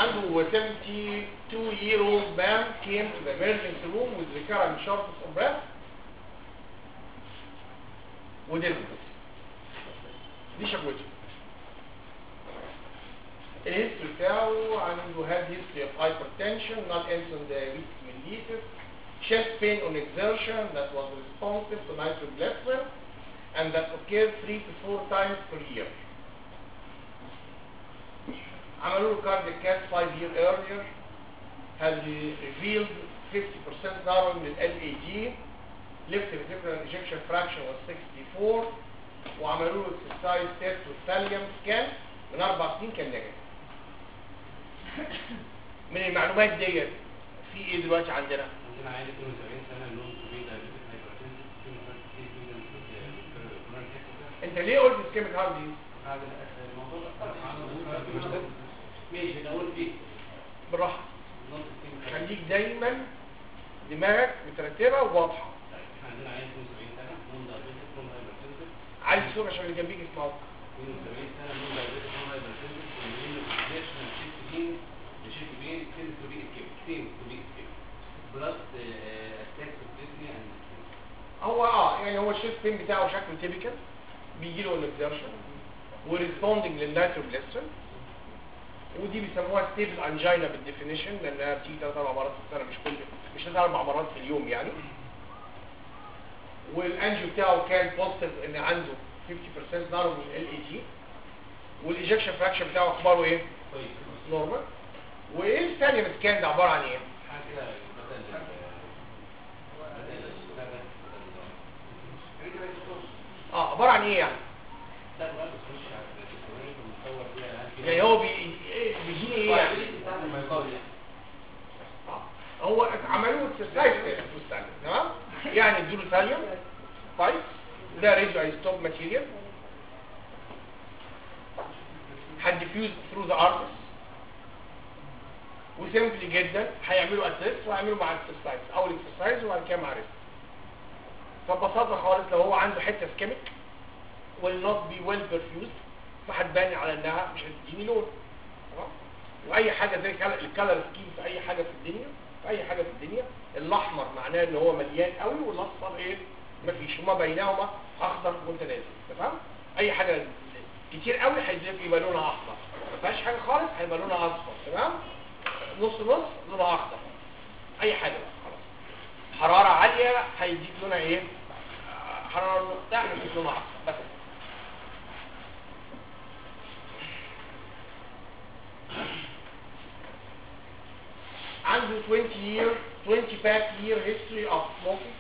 عنده 72 year old man came to the emergency room with recurrent shortness of breath وديزنس دي شكوته الهيستوري بتاعه عنده had history of hypertension not insulin diabetes mellitus chest pain on exertion that was responsive to nitroglycerin and that occurred three to four times per year عملوا له cardiac cath five years earlier had revealed 50% narrowing لل LAG left ventricular ejection fraction was 64 وعملوا له exercise test والثاليوم سكان من اربع سنين كان نيجاتيف من المعلومات ديت في ايه دلوقتي عندنا عندنا عيل 72 سنه نون كبير دايبيتك هايبرتنسيف كيموثيرابي كيموثيرابي انت ليه قلت اسكيميك هارت ديزيز هذا الموضوع ده ماشي انا اقول فيه بالراحه نون اسكيميك خليك دايما دماغك مترتبه وواضحه احنا عندنا عيل 72 سنه نون دايبيتك نون هايبرتنسيف عايز صوت عشان اللي جنبيك يسمعوك 72 سنه نون دايبيتك نون هايبرتنسيف ومنين الانجكشن شيفت بين شيفت بين سيلز تو بي اسكيب سيلز تو بي اسكيب بلس اتاكس اوف ديزني اند هو اه يعني هو الشيست بين بتاعه شكله تيبيكال بيجي له الاكزرشن وريسبوندنج للنيتروجليسرين ودي بيسموها ستيبل انجينا بالديفينيشن لانها بتيجي ثلاث اربع مرات في السنه مش كل مش ثلاث اربع مرات في اليوم يعني والانجيو بتاعه كان بوزيتيف ان عنده 50% نارو من ال اي جي والايجكشن فراكشن بتاعه اخباره ايه؟ كويس نورمال وايه الثانيه سكان ده عباره عن ايه؟ حاجه كده بدل بدل بدل اه عباره عن ايه يعني؟ لا بقى بتخش على الدكتورين ومصور فيها يعني هو بي... إيه- بيجيني ايه يعني؟ آه. هو عملوه اكسرسايز مستند تمام يعني ادوا له ثانيه كويس ده ريزو ايستوب ماتيريال هتديفيوز ثرو ذا ارتس وسيمبلي جدا هيعملوا اسيس وهيعملوا مع الاكسرسايز اول اكسرسايز وبعد كده مع ريست فببساطه خالص لو هو عنده حته سكيميك will not be well perfused فهتبان على انها مش هتديني لون تمام واي حاجه زي كال- الكالر سكيم في اي حاجه في الدنيا في اي حاجه في الدنيا الاحمر معناه ان هو مليان قوي والاصفر ايه مفيش هما بينهما اخضر متناسب تمام اي حاجه كتير قوي هيزيد يبقى لونها احمر ما فيهاش حاجه خالص هيبقى لونها اصفر تمام نص نص لونها اخضر اي حاجه بقى خلاص حراره عاليه هيديك لونها ايه آه، حراره بتاع هيديك لونها اخضر بس عنده 20 year 20 pack year history of smoking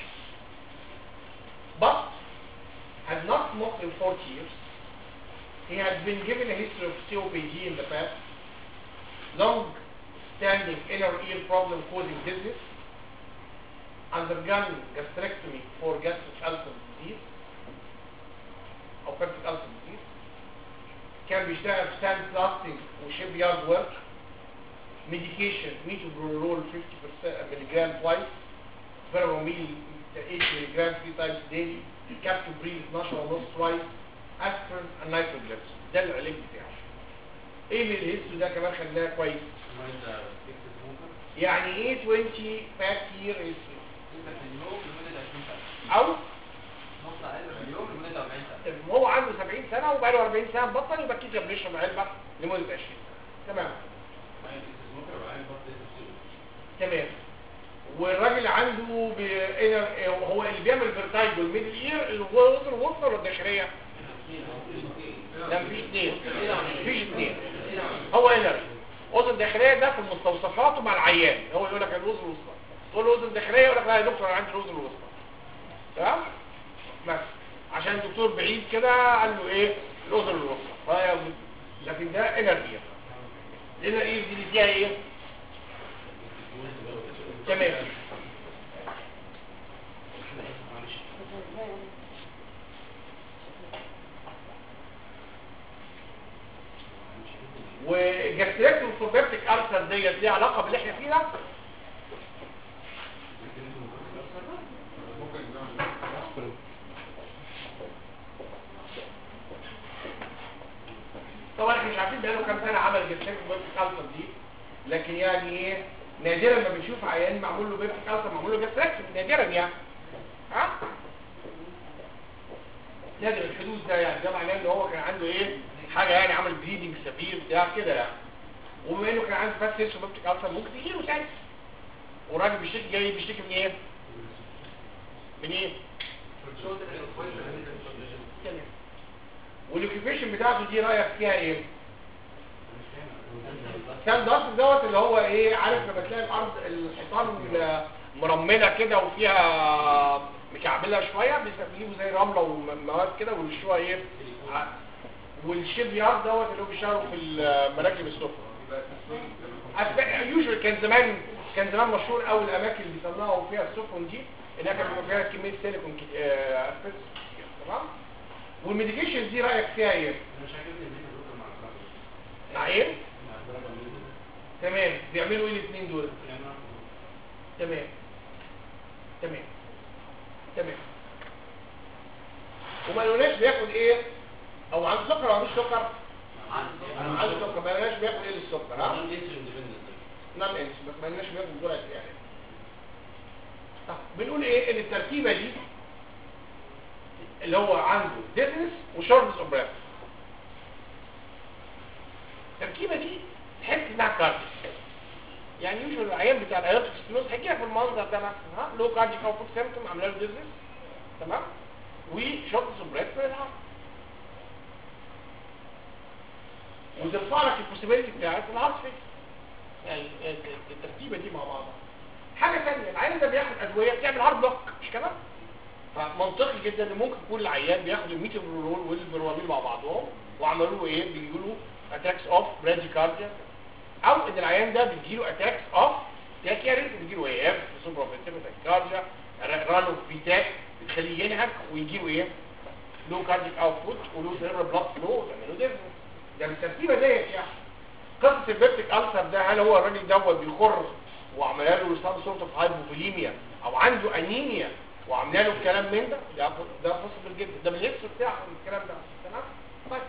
but had not smoked in 40 years he had been given a history of COPD in the past long standing inner ear problem causing dizziness undergone gastrectomy for gastric ulcer disease او peptic ulcer disease كان بيشتغل في ساند بلاستنج وشيب يارد ورك medication metoprolol 50% milligram twice veromil 8 milligram three times daily captopril 12 ونص twice aspirin and nitroglycerin ده العلاج بتاعه ايه من الهيستو ده كمان خلاه كويس يعني ايه 20 باك يير هيستوري او هو عنده 70 سنه وبقى له 40 سنه مبطل يبقى كده بيشرب علبه لمده 20 سنه تمام تمام والراجل عنده بإنر هو اللي بيعمل فيرتايجو الميدل اير الوزن الوسطى ولا الداخليه لا مفيش اثنين مفيش اثنين هو انر اذن داخليه ده في المستوصفات ومع العيان هو يقول لك الوزن الوسطى تقول له اذن داخليه يقول لك لا يا دكتور انا عندي الوزن الوسطى تمام بس عشان الدكتور بعيد كده قال له ايه الاذن الوسطى فهي- لكن ده انر اير الانر اير دي اللي فيها ايه تمام والجاستريكتوم فوبيبتيك ألسر ديت ليها علاقة باللي احنا فيه ده طبعا احنا مش عارفين بقاله كام سنة عمل جاستريكتوم فوبيبتيك ألسر دي لكن يعني ايه نادرا ما بنشوف عيان معمول له بيبتيك ألسر معمول له جاستريكتومي نادرا يعني ها نادر الحدوث ده يعني ده معناه ان هو كان عنده ايه حاجه يعني عمل بليدنج سفير بتاع كده يعني وبما انه كان عنده بس هيسو بيبتيك ألسر ممكن يجي له ساعتها والراجل بيشتكي جاي بيشتكي من ايه من ايه تمام والاوكيبيشن بتاعته دي رايك فيها ايه كان ضغط دوت اللي هو ايه عارف لما تلاقي الارض الحيطان مرمله كده وفيها مكعبله شويه بيجيبوا زي رمله ومواد كده ويرشوها ايه ع- والشيب يارد دوت اللي هو بيشتغلوا في المراكب السفن يوجوال كان زمان كان زمان مشهور قوي الاماكن اللي بيصنعوا فيها السفن دي انها كان بيبقى فيها كميه سيليكون كت- آه، اسبستوس كتير تمام والميديكيشن دي رايك فيها ايه مش عاجبني ان انت دكتور مع الدرجة. مع ايه مع الدرجة من- تمام بيعملوا ايه الاثنين دول يعني تمام تمام تمام وما قالولناش بياخد ايه او عنده سكر ولا مش سكر أنا عنده سكر ما قالولناش بياخد ايه للسكر ها non insulin dependent. نعم انس بس ما قالولناش بياخد جرعه يعني طب بنقول ايه ان التركيبه دي اللي هو عنده ديزنس وشورتنس اوف بريث التركيبه دي تحس انها كارديو يعني يوجوال العيان بتاع الايرتيك ستينوز هيجي في المنظر ده مثلا ها لو كارديك اوتبوت سيمتوم عامله له ديزنس تمام وشورتنس اوف بريث من الهارت وترفع لك البوسيبيليتي بتاعت الهارت فيل يعني التركيبه دي مع بعضها حاجه ثانيه العيان ده بياخد ادويه بتعمل هارت بلوك مش كده فمنطقي جدا ان ممكن يكون العيان بياخد الميتابرول والبروامين مع بعضهم وعملوا له ايه بيجوا له اتاكس اوف براديكارديا او ان العيان ده بيجيله اتاكس اوف تاكياريز بيجيله ايه اف سوبرافنتيف تاكيكارديا رانو فيتاك بتخليه ينهك ويجيله ايه لو كارديك اوتبوت ولو سيربرال بلاد فلو يعملوا ديزنس ده بالترتيبه ديت يعني قصه البيبتيك ألسر ده هل هو الراجل دوت بيخر وعملها له سام سورت اوف هايبوفوليميا او عنده انيميا وعامله له الكلام من ده ده ده بوسيبل جدا ده بالهيكس بتاع الكلام ده تمام طيب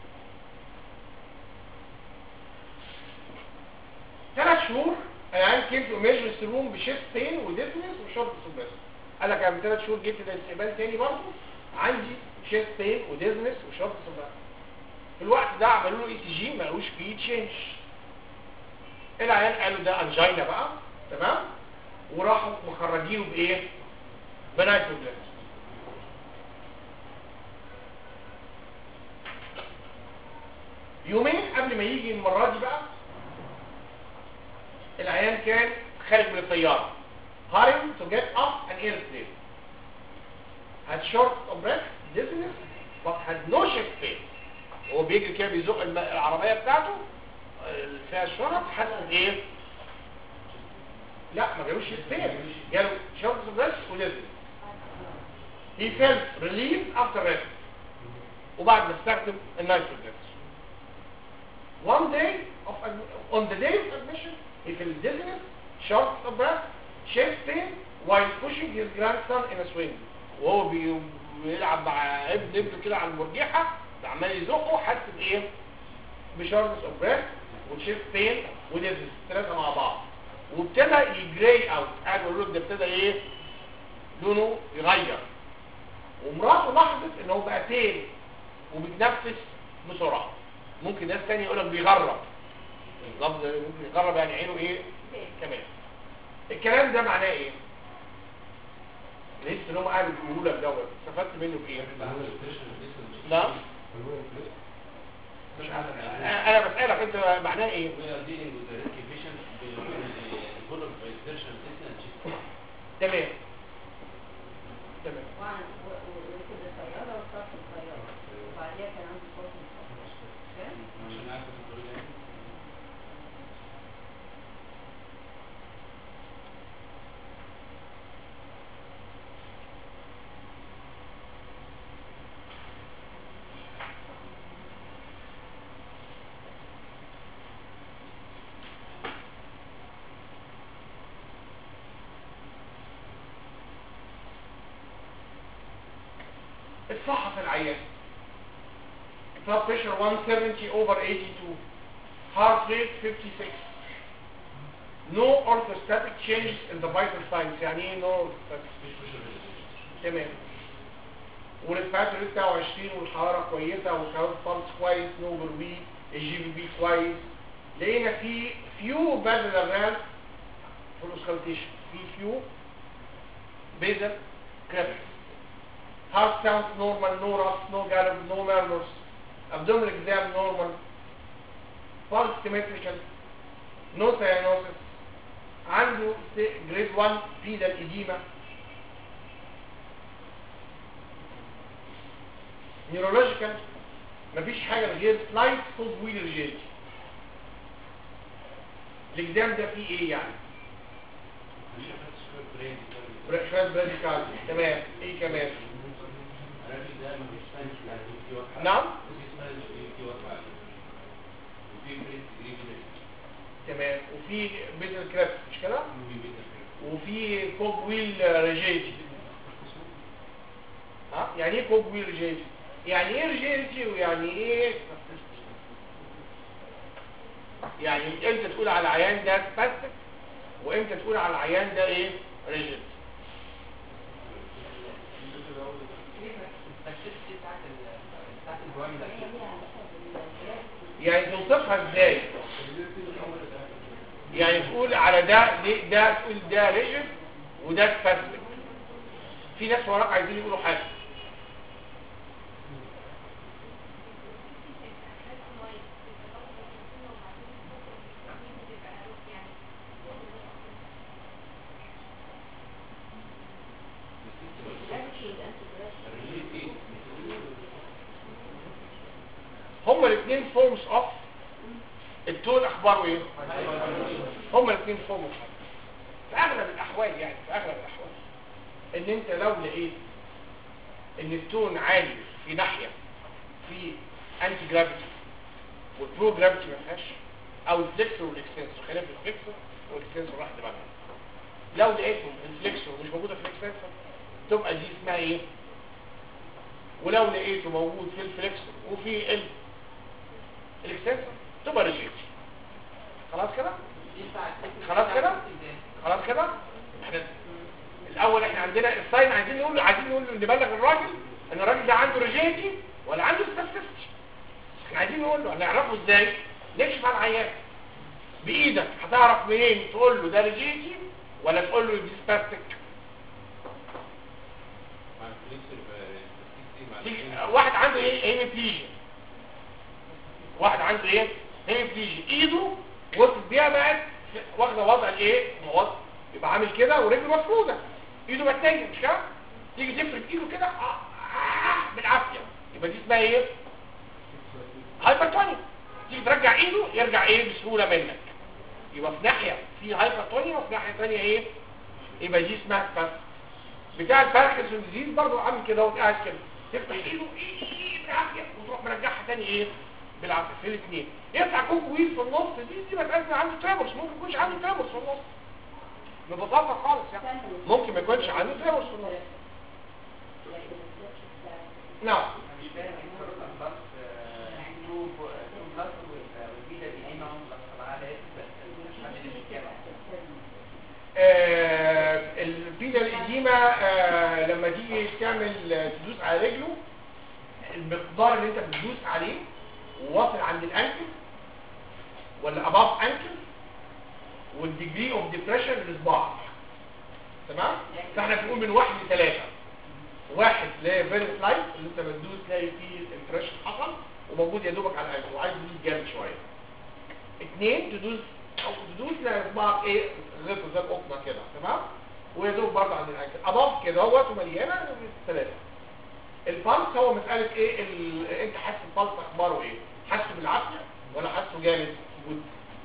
ثلاث شهور العيان كيمز وميجرس روم بشيست بين وديزنس وشورت سوبريس قال لك انا من ثلاث شهور جيت الاستقبال تاني برضه عندي شيست بين وديزنس وشورت سوبريس في الوقت ده عملوا له اي سي جي ما لقوش فيه تشينج العيان قالوا ده انجينا بقى تمام وراحوا مخرجينه بايه بنايتروجين يومين قبل ما يجي المرة دي بقى العيان كان خارج من الطيارة hurrying to get off an airplane had short of breath dizziness but had no chest pain هو بيجري كده بيزق الم- العربية بتاعته اللي فيها الشنط حس بايه لا ما جالوش chest pain جاله short of breath ودizziness he felt relief after rest وبعد ما استخدم النيتروجين one day of admi- on the day of admission he felt dizziness short of breath chest pain while pushing his grandson in a swing وهو بي- بيلعب مع ابن ابنه كده على المرجحه عمال يزقه حس بايه بشورتنس اوف بريث وتشيست بين وديزنس ثلاثه مع بعض وابتدى يجري اوت قاعد يقول له ده ابتدى ايه لونه يغير ومراته لاحظت ان هو بقى تاني وبيتنفس بسرعه ممكن ناس تاني يقول لك بيغرب اللفظ ده ممكن يغرب يعني عينه ايه كمان الكلام ده معناه ايه لسه اللي هم قالوا بيقولوا لك دوت استفدت منه بايه بعمل nutrition medicine. لا مش عارف انا بسالك انت معناه ايه We are dealing with the risky patient with uh, full of exertion medicine and chest pain. تمام تمام وعن- و- و- وركب الطيارة وصف الطيارة وبعديها كان عنده صوت مصاب عشان عارف الطريقة يعني. الصحة العيان blood pressure 170 over 82 heart rate 56 no orthostatic changes in the vital signs يعني ايه no orthostatic تمام والريسبيراتوري بتاعه 20 والحراره كويسه والكاروت بالس كويس نوبل بي الجي بي بي كويس لقينا في فيو بازل الرال في الاوسكالتيشن في فيو بيزل كريبس هارت ساوند نورمال نو راس نو جالب نو ميرمرز abdominal exam normal pulse symmetrical no cyanosis عنده جريد 1 بيدال edema نيورولوجيكال مفيش حاجه غير سلايد فوز ويل ريجيلتي الاكزام ده فيه ايه يعني شويه براديكال تمام ايه كمان نعم تمام وفي بيزل كرابس مش كده وفي كوب ويل ريجيلتي ها يعني ايه كوب ويل ريجيلتي يعني ايه ريجيلتي ويعني ايه يعني امتى تقول على العيان ده سباستيك وامتى تقول على العيان ده ايه ريجيد يعني توصفها ازاي يعني تقول على ده ده, ده تقول ده ريجيد وده سباستيك في ناس وراك عايزين يقولوا حاجه هما الاثنين فورمز اوف التون اخباره ايه هما الاثنين فورمز في اغلب الاحوال يعني في اغلب الاحوال ان انت لو لقيت ان التون عالي في ناحيه في انتي جرافيتي والبرو جرافيتي ما فيهاش او الفليكسور والاكستنسور خلينا في الفليكسور والاكستنسور راح دماغنا لو لقيتهم الفليكسور مش موجوده في الاكستنسور تبقى دي اسمها ايه ولو لقيته موجود في الفليكسور وفي ال الاكستنسور تبقى ريجيت خلاص كده خلاص كده خلاص كده احنا الاول احنا عندنا الساين عايزين نقول عايزين نقول نبلغ الراجل ان الراجل ده عنده ريجيتي ولا عنده سباستيستي احنا عايزين نقول له هنعرفه ازاي نكشف على العيان بايدك هتعرف منين تقول له ده ريجيتي ولا تقول له دي سباستيك واحد عنده ايه هيميبليجيا واحد عنده ايه هيميبليجيا ايده وصلت بيها بقت واخده وضع الايه وضع يبقى عامل كده ورجله مفروده ايده متنيه مش كده تيجي تفرد ايده كده آه آه بالعافيه يبقى دي اسمها ايه هايبرتونيا تيجي ترجع ايده يرجع ايه بسهوله منك يبقى في ناحيه في هايبرتونيا وفي ناحيه ثانيه ايه يبقى دي اسمها سباس بتاع الباركنسون ديزيز برضه عامل كده وهو قاعد كده تفتح ايده ايه ايه بالعافيه وتروح مرجعها تاني ايه بالعافيه في الاثنين يطلع كوك ويل في النص دي دي مساله عنده تريمورس ممكن يكونش عنده تريمورس في النص ببساطه خالص يعني ممكن ما يكونش عنده تريمورس في النص نعم آه البيدا القديمة آه لما تيجي تعمل تدوس على رجله المقدار اللي انت بتدوس عليه واصل عند الانكل ولا above انكل والديجري اوف ديبريشن للصباع تمام فاحنا بنقول من واحد لثلاثة واحد تلاقي فيري سلايد اللي انت بتدوس تلاقي فيه الامبريشن حصل وموجود يا دوبك على الانكل وعايز تدوس جامد شويه اثنين تدوس او تدوس لصباعك ايه غير زي القطنه كده تمام ويا دوب برضه عند الانكل اباف كده اهوت ومليانه ثلاثه البلس هو مساله ايه ال... انت حاسس البلس اخباره ايه حاسه بالعافيه ولا حاسه جامد جود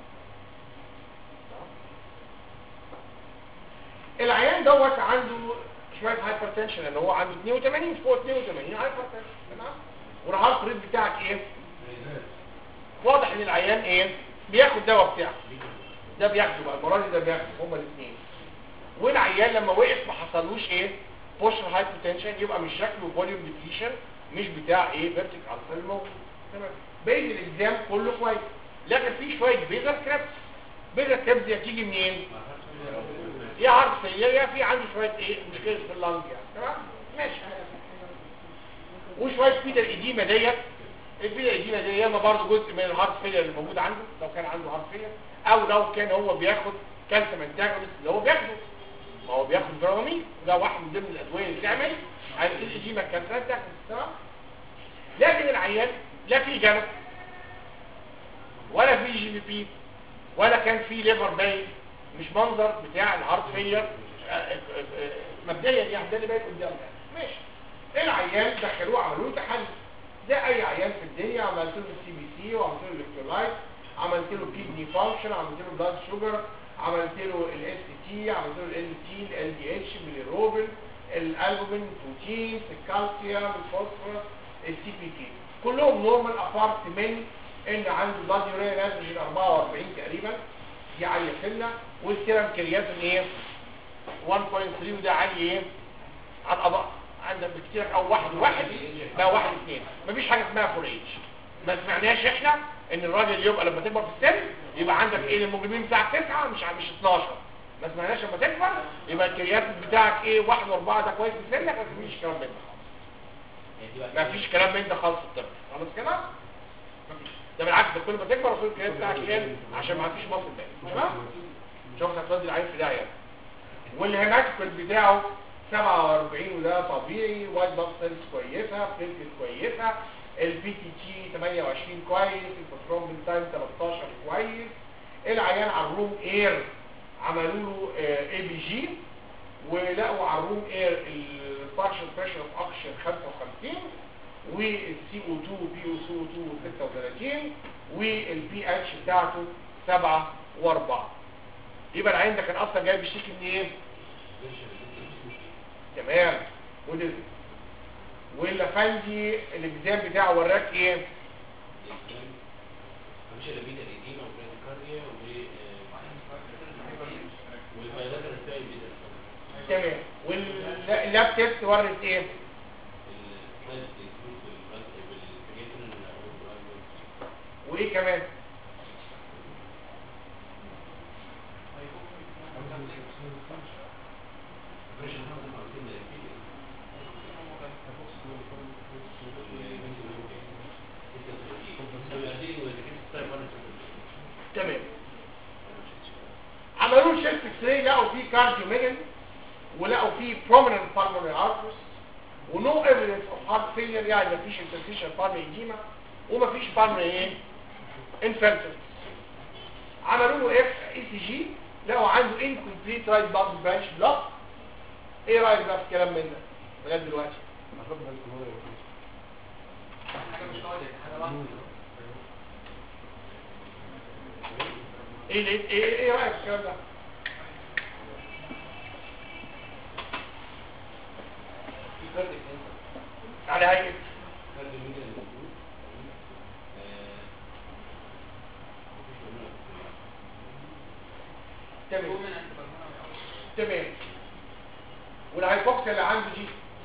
العيان دوت عنده شويه هايبرتنشن ان هو عنده 82 فوق 82 هايبرتنشن تمام والهارت ريت بتاعك ايه واضح ان العيان ايه بياخد دواء بتاعه ده بياخده بقى المره دي ده بياخده هما الاثنين والعيان لما وقف ما حصلوش ايه بوشر هايبوتنشن يبقى مش شكله فوليوم ديفليشن مش بتاع ايه فيرتيك السر الموجود تمام بين الاكزام كله كويس لكن في شويه بيزر كرابس بيتا ستيبس دي هتيجي منين يا هارت فيلير يا في عنده شويه ايه مشكله في اللنج يعني تمام ماشي وشويه بيتا الاديمه ديت البيتا الاديمه دي ياما برضه جزء من الهارت فيلير اللي موجود عنده لو كان عنده هارت فيلير او لو كان هو بياخد كالسيوم انتاجونست اللي هو بياخده ما هو بياخد برامين وده واحد من ضمن الادويه اللي بتعمل عن الاديمه الكالسيوم انتاجونست تمام لكن العيان لا في جنب ولا في جي بي بي ولا كان في ليفر باين مش منظر بتاع الهارت فيلير مبدئيا يعني ده اللي باين قدامنا ماشي العيان دخلوه عملوا له تحليل ده اي عيان في الدنيا عملت له السي بي سي وعملت له الالكترولايت عملت له كيدني فانكشن عملت له بلاد شوجر عملت له الاس تي عملت له ال تي ال دي اتش بالروبين الالبومين البروتين الكالسيوم الفوسفورس السي بي تي كلهم نورمال ابارت من ان عنده بلاد يوريا ناتروجين 44 تقريبا دي عاليه سنه والسيرم كرياتين ايه 1.3 وده عالي ايه على القضاء عندك بكتير او واحد واحد بقى واحد اثنين مفيش حاجه اسمها فور ايج ما سمعناش احنا ان الراجل يبقى لما تكبر في السن يبقى عندك ايه الهيموجلوبين بتاعك 9 مش مش 12 ما سمعناش لما تكبر يبقى الكرياتين بتاعك ايه 1 و4 ده كويس في سنك ما فيش كلام من ده ما فيش كلام من ده خالص في الطب خلاص كده مفيش. ده بالعكس ده كل ما تكبر وصول الكرياتين بتاعك يقل عشان ما فيش مصل تاني تمام شوف هتودي العين في داهيه والهيماتوكريت بتاعه 47 وده طبيعي وايت بلاد سيلز كويسه بليتلت كويسه البي تي تي 28 كويس البروترومبين تايم 13 كويس العيان على الروم اير عملوا له اي بي جي ولقوا على الروم اير البارشل بريشر اوف اوكسجين 55 والسي او 2 بي او سي او 2 36 والبي اتش بتاعته 7 و4 يبقى العين ده كان اصلا جاي بيشتكي من ايه تمام ودل والافندي الاكزام بتاعه وراك ايه مفيش الا بيتا الإديمة وبراديكارديا و والفيروس الرسائل بيتا تمام واللاب تيست ورت ايه الفلاس الفلوس والكرياتين وايه كمان بريشن 55 دقيقة تمام عملوا له شيست اكس راي لقوا فيه كارديو ميجن ولقوا فيه prominent pulmonary arteries ونو evidence of heart failure يعني مفيش interstitial pulmonary edema ومفيش pulmonary ايه infarction عملوا له اف اي سي جي لقوا عنده incomplete right bundle branch block ايه رايك بقى في الكلام من ده لغايه دلوقتي ايه ايه ايه, إيه رايك في الكلام ده على هيئه تمام تمام والهايبوكسيا اللي عنده دي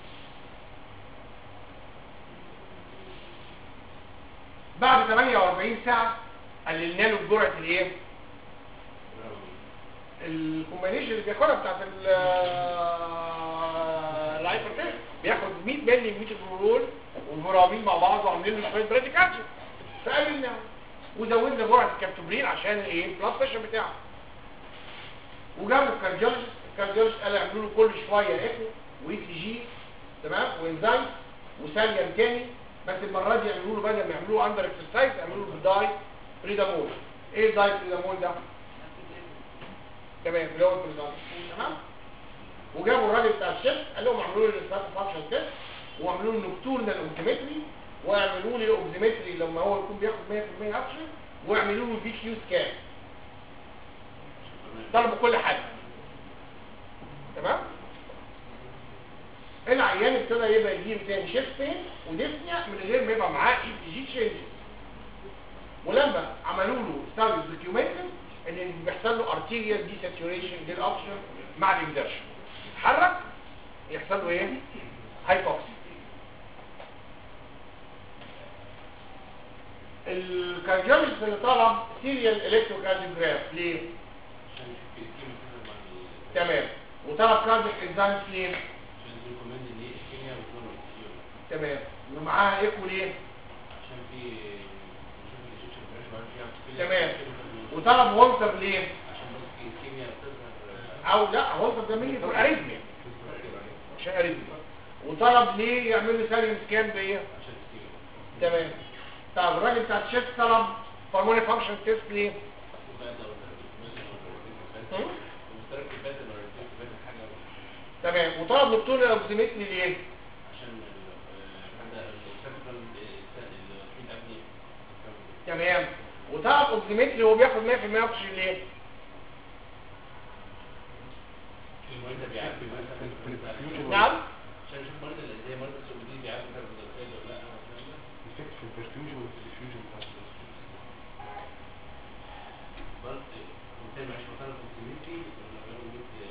بعد 48 ساعة قللنا له جرعة الايه الكومبينيشن اللي بياخدها بتاعت ال الهايبرتنشن بياخد 100 مللي ميتابرول والفورامين مع بعض وعاملين له شويه براديكالسيوم فقللنا وزودنا جرعة الكابتوبرين عشان الايه البلاد بريشر بتاعه وجابوا الكارديولوجيست الكارديولوجيست قال يعملوا له كل شويه ايكو واي سي جي تمام وانزايم وسلم تاني بس المره دي يعملوا له بدل ما يعملوه اندر اكسرسايز يعملوا له بالداي بريدامول ايه الداي بريدامول ده تمام اللي هو البريدامول تمام وجابوا الراجل بتاع الشيفت قال لهم اعملوا لي الستات فانكشن تيست واعملوا له نكتورنال اوبزيمتري واعملوا لي اوبزيمتري لما هو يكون بياخد 100% اكشن واعملوا له في كيو سكان طلبوا كل حاجه تمام العيان ابتدى يبقى يجيب تاني شيفت بين وديسنيا من غير ما يبقى معاه اي تي جي تشينجز ولما عملوا له ستارز دوكيومنتد ان بيحصل له ارتيريال دي ساتوريشن للاوكسجين مع الاكزرشن يتحرك يحصل له ايه هايبوكسي الكارديولوجيست اللي طلب سيريال الكتروكارديوجراف ليه عشان يشوف الكيمياء مثلا مع ال- تمام وطلب كارديك اكزامس ليه عشان يريكومند ان هي الكيمياء والنورمال كتير تمام ومعاها ايكو ليه عشان في نشوف الايجيبشن بريشر وعارف فيها تمام. وطلب وولتر ليه عشان برضه في الكيمياء بتظهر او لا وولتر ده مين يقول اريثميا عشان اريثميا وطلب ليه يعمل له ساليوم سكان بايه عشان الكيمياء تمام طب الراجل بتاع الشيست طلب هرموني فانكشن تيست ليه وبقى لو هم؟ مشترك في الباتل ولا في الباتل حاجه تمام وطلب دكتور الاوكسيمتري ليه عشان هذا السكرتال في الابني تمام وطلب اوكسيمتري وهو بياخد 100% اكسجين ليه المريض ده بيعرف مثلا نعم عشان نشوف المريض اللي زي مريض السعودي بيعرف كاربون دايوكسيد ولا لا effect في البرفيوجن والديفيوجن بتاعت الأكسجين. برضه انت معيش مكان الكوميونتي ولا غير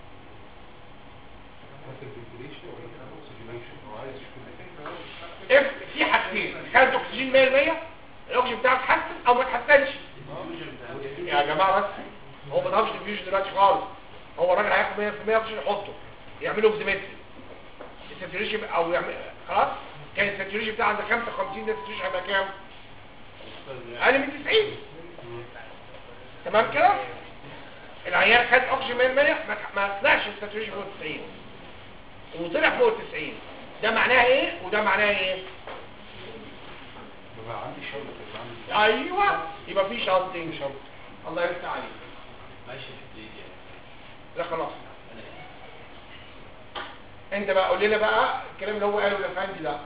بتاعت الفنتيليشن ولا بتاعت الاكسجينيشن هو عايز يشوف اف في حاجتين خدت اكسجين 100% الاكسجين بتاعك اتحسن او ما اتحسنش الديفيوجن بتاع يا جماعه بس هو ما ضربش ديفيوجن دلوقتي خالص هو الراجل هياخد 100% اكسجين يحطه يعمل له اوكسيمتري الساتوريشن او يعمل خلاص كان الساتوريشن بتاع عند 55 ده الساتوريشن هيبقى كام؟ اقل من 90 تمام كده؟ العيان خد اكسجين 100% ما ما طلعش الساتوريشن فوق 90 وطلع فوق 90 ده معناها ايه وده معناها ايه؟ بقى عندي شنط يبقى عندي ايوه يبقى في شانتنج الله يفتح عليك ماشي في ايدي لا خلاص انا انت بقى قول لنا بقى الكلام اللي هو قاله الافندي ده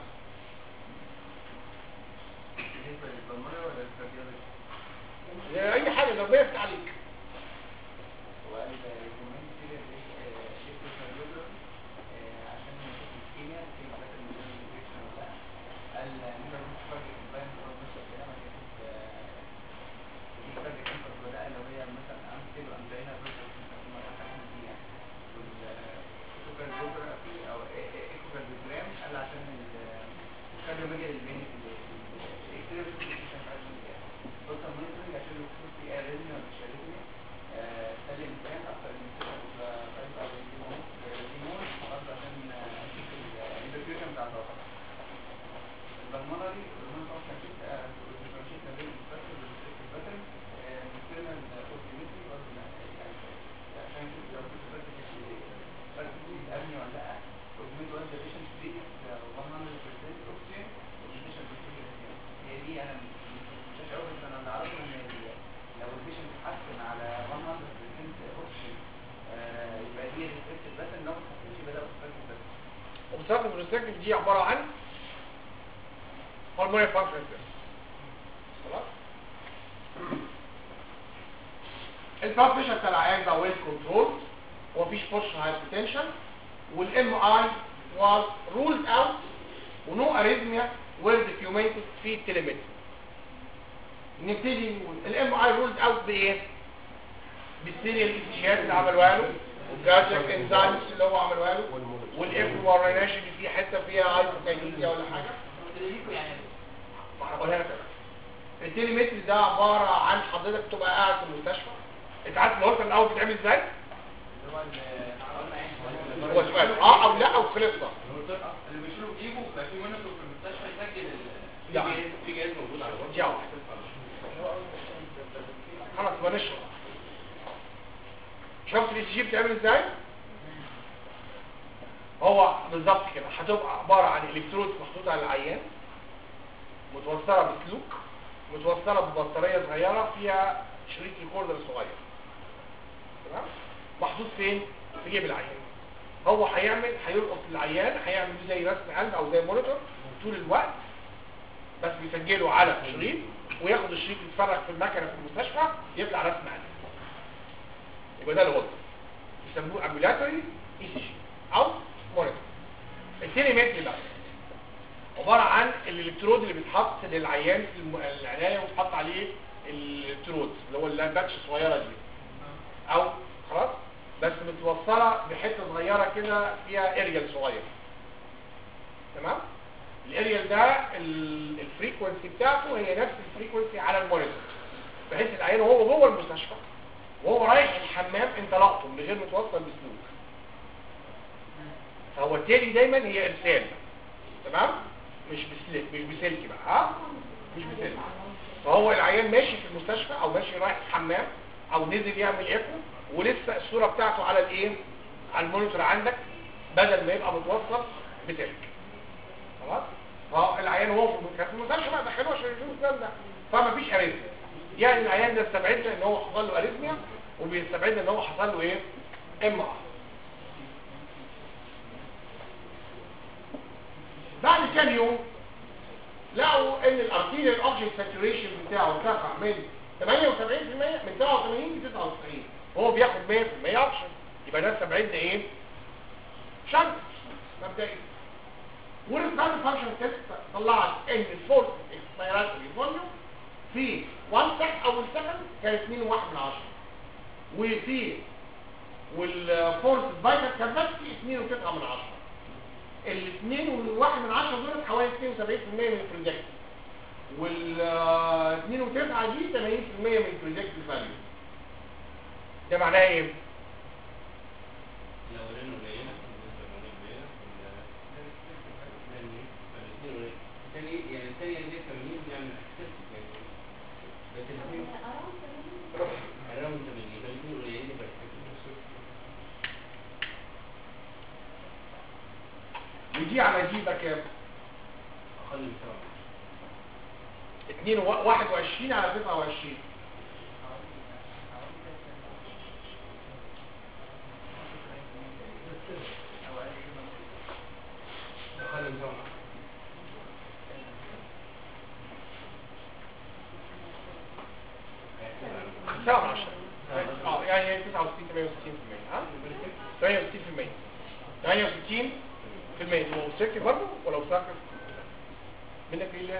بالنسبة للبلمونة ولا الكارديولوجي؟ اي حاجه ربنا يفتح عليك وقال ريكومند كده الكتروكارديوجرافي عشان نشوف الكيمياء الكيمياء بتاعت الميزان الانفكشن ولا لا قال نقدر نشوف فرق الباين خلاص مش الكلام هنشوف في فرق كانسر ولا لا لو هي مثلا عامل كيلو امبرينا فيرسس مثلا حاجه دي يعني والكتروكارديوجرافي او ايكوكارديوجرام قال عشان الكارديوميجال البيني الاكستريم بص المونيتورنج عشان يشوف في اريزميا ولا مش اريزميا سلم الفهم اكتر من كده فايز او ديمون ديمون برضه عشان اشوف الانترفيوجن بتاع الطاقه البلمونري البلمونري فانكشن شيت ديفرنشيت ما بين الستراكشر والريستريكتيف باترن الانترنال اوبتيميتي برضه يعني عشان نشوف لو كنت فاكر فرق في الابني ولا لا اوبتيميت وان ديفيشن بريد 100% اوكسجين والديفيشن هي دي انا مش قوي بس انا اللي اعرفه ان ال- لو البيشنت اتحسن على 100% اوكسجين يبقى دي ريستريكتد بس لو ما اتحسنش يبقى ده اوبستراكتد بس وبتصرف الريستريكتيف دي عباره عن هرموني فانكشن خلاص البلاد بريشر بتاع العيان ده ويل كنترول ومفيش بوش هايبرتنشن والام اي was ruled out ونو اريزميا were documented في التليمتري نبتدي نقول الام اي رولد اوت بايه بالسيريال ايتيشات اللي عملوها له والجاجك انزايمز اللي هو عملوها له والاف ما وريناش ان في حته فيها هايبوكاينيزيا ولا حاجه ما انا بقولها لك أنا. التليمتري ده عباره عن حضرتك تبقى قاعد في المستشفى انت عارف الهورتر الاول بيتعمل ازاي؟ اللي هو ال- هو سؤال اه او لا او خلصنا اللي بيشيلوا بايده بقى في مونيتور في المستشفى يسجل ال- لا في جهاز موجود على الوقت دي واحدة. خلاص بنشرب شفت الاي سي جي بتعمل ازاي هو بالظبط كده هتبقى عباره عن الكترود محطوط على العيان متوصله بسلوك متوصله ببطاريه صغيره فيها شريط ريكوردر صغير تمام محطوط فين في جيب العيان هو هيعمل هيلقط العيان هيعمل زي رسم قلب او زي مونيتور طول الوقت بس بيسجله على شريط وياخد الشريط يتفرج في المكنه في المستشفى يطلع رسم قلب يبقى ده الغلط يسموه امبولاتوري اي سي جي او مونيتور التليمتري بقى عباره عن الالكترود اللي بيتحط للعيان في الم- العنايه وبيتحط عليه الالكترود اللي هو اللامباتش الصغيره دي او خلاص بس متوصله بحته صغيره كده فيها ارجل صغير تمام الاريال ده ال- الفريكونسي بتاعته هي نفس الفريكونسي على المونيتور بحيث العيان وهو جوه المستشفى وهو رايح الحمام انت لقطه من غير متوصل بسلوك فهو التالي دايما هي ارسال تمام مش بسلك مش بسلك بقى ها مش بسلك فهو العيان ماشي في المستشفى او ماشي رايح الحمام او نزل يعمل ايكو ولسه الصوره بتاعته على الايه على المونيتور عندك بدل ما يبقى متوصل بسلك خلاص فالعيان وهو في الم- كان في المستشفى بقى دخلوه عشان يشوفوا الكلام ده فما فيش اريزميا يعني العيان ده استبعدنا ان هو حصل له اريزميا وبيستبعدنا ان هو حصل له ايه ام ار بعد كام يوم لقوا ان الارتيريال اوكسجين ساتوريشن بتاعه ارتفع من 78% من 87 ل 99 وهو بياخد 100% اوكسجين يبقى ده استبعدنا ايه شنط مبدئيا والريسبيرتوري فانكشن تيست طلعت ان الفورس اكسبيراتوري فوليوم في 1 سكند اول سكند كان 2.1 من 10 وفي والفورس فايتال كاباسيتي 2.9 من 10 الاثنين والواحد من عشرة دول حوالي 72% من البريدكت والاثنين وتسعة دي 80% من البريدكت فاليو ده معناه ايه؟ الاولاني قليله بالنسبه للاولاني قليله فالاثنين قليل الثاني يعني الثانيه اللي هي 80 يعني احسست يعني بس الاثنين اراوند 80 يبقى الاثنين قليلين يبقى احسست ودي على دي يبقى كام؟ اقل من 7 2 و- 21 على 29 اقل من 7 7 من 10 اه يعني 69 68% ها 68% 68 في المية هو ساكت برضه ولا ساكت منك لله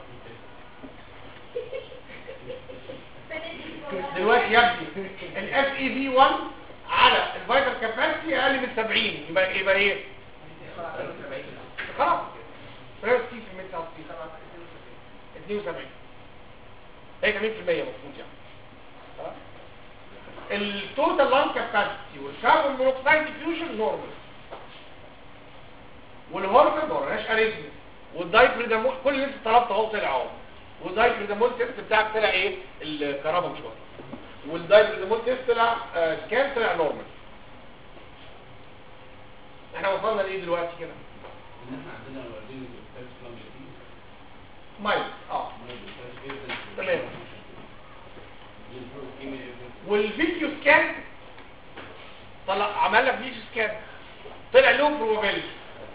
دلوقتي يا ابني الاف اي بي 1 على الفيتال كاباسيتي اقل من 70 يبقى يبقى ايه خلاص 63 في 72 هي 80% المفروض يعني خلاص؟ التوتال لانج كاباسيتي والكربون مونوكسيد ديفيوجن نورمال والهرمون ما وراناش اريزمي والدايكريدامول كل اللي انت طلبته اهو طلع اهو والدايكريدامول تيست بتاعك طلع ايه الكهرباء مش واضحه والدايكريدامول تيست طلع آه سكان طلع نورمال احنا وصلنا لايه دلوقتي كده ان احنا عندنا الوالدين الدكتور اسلام يتيم مايل اه تمام. والفيديو سكان طلع عمل لك فيديو سكان طلع له بروبابيلتي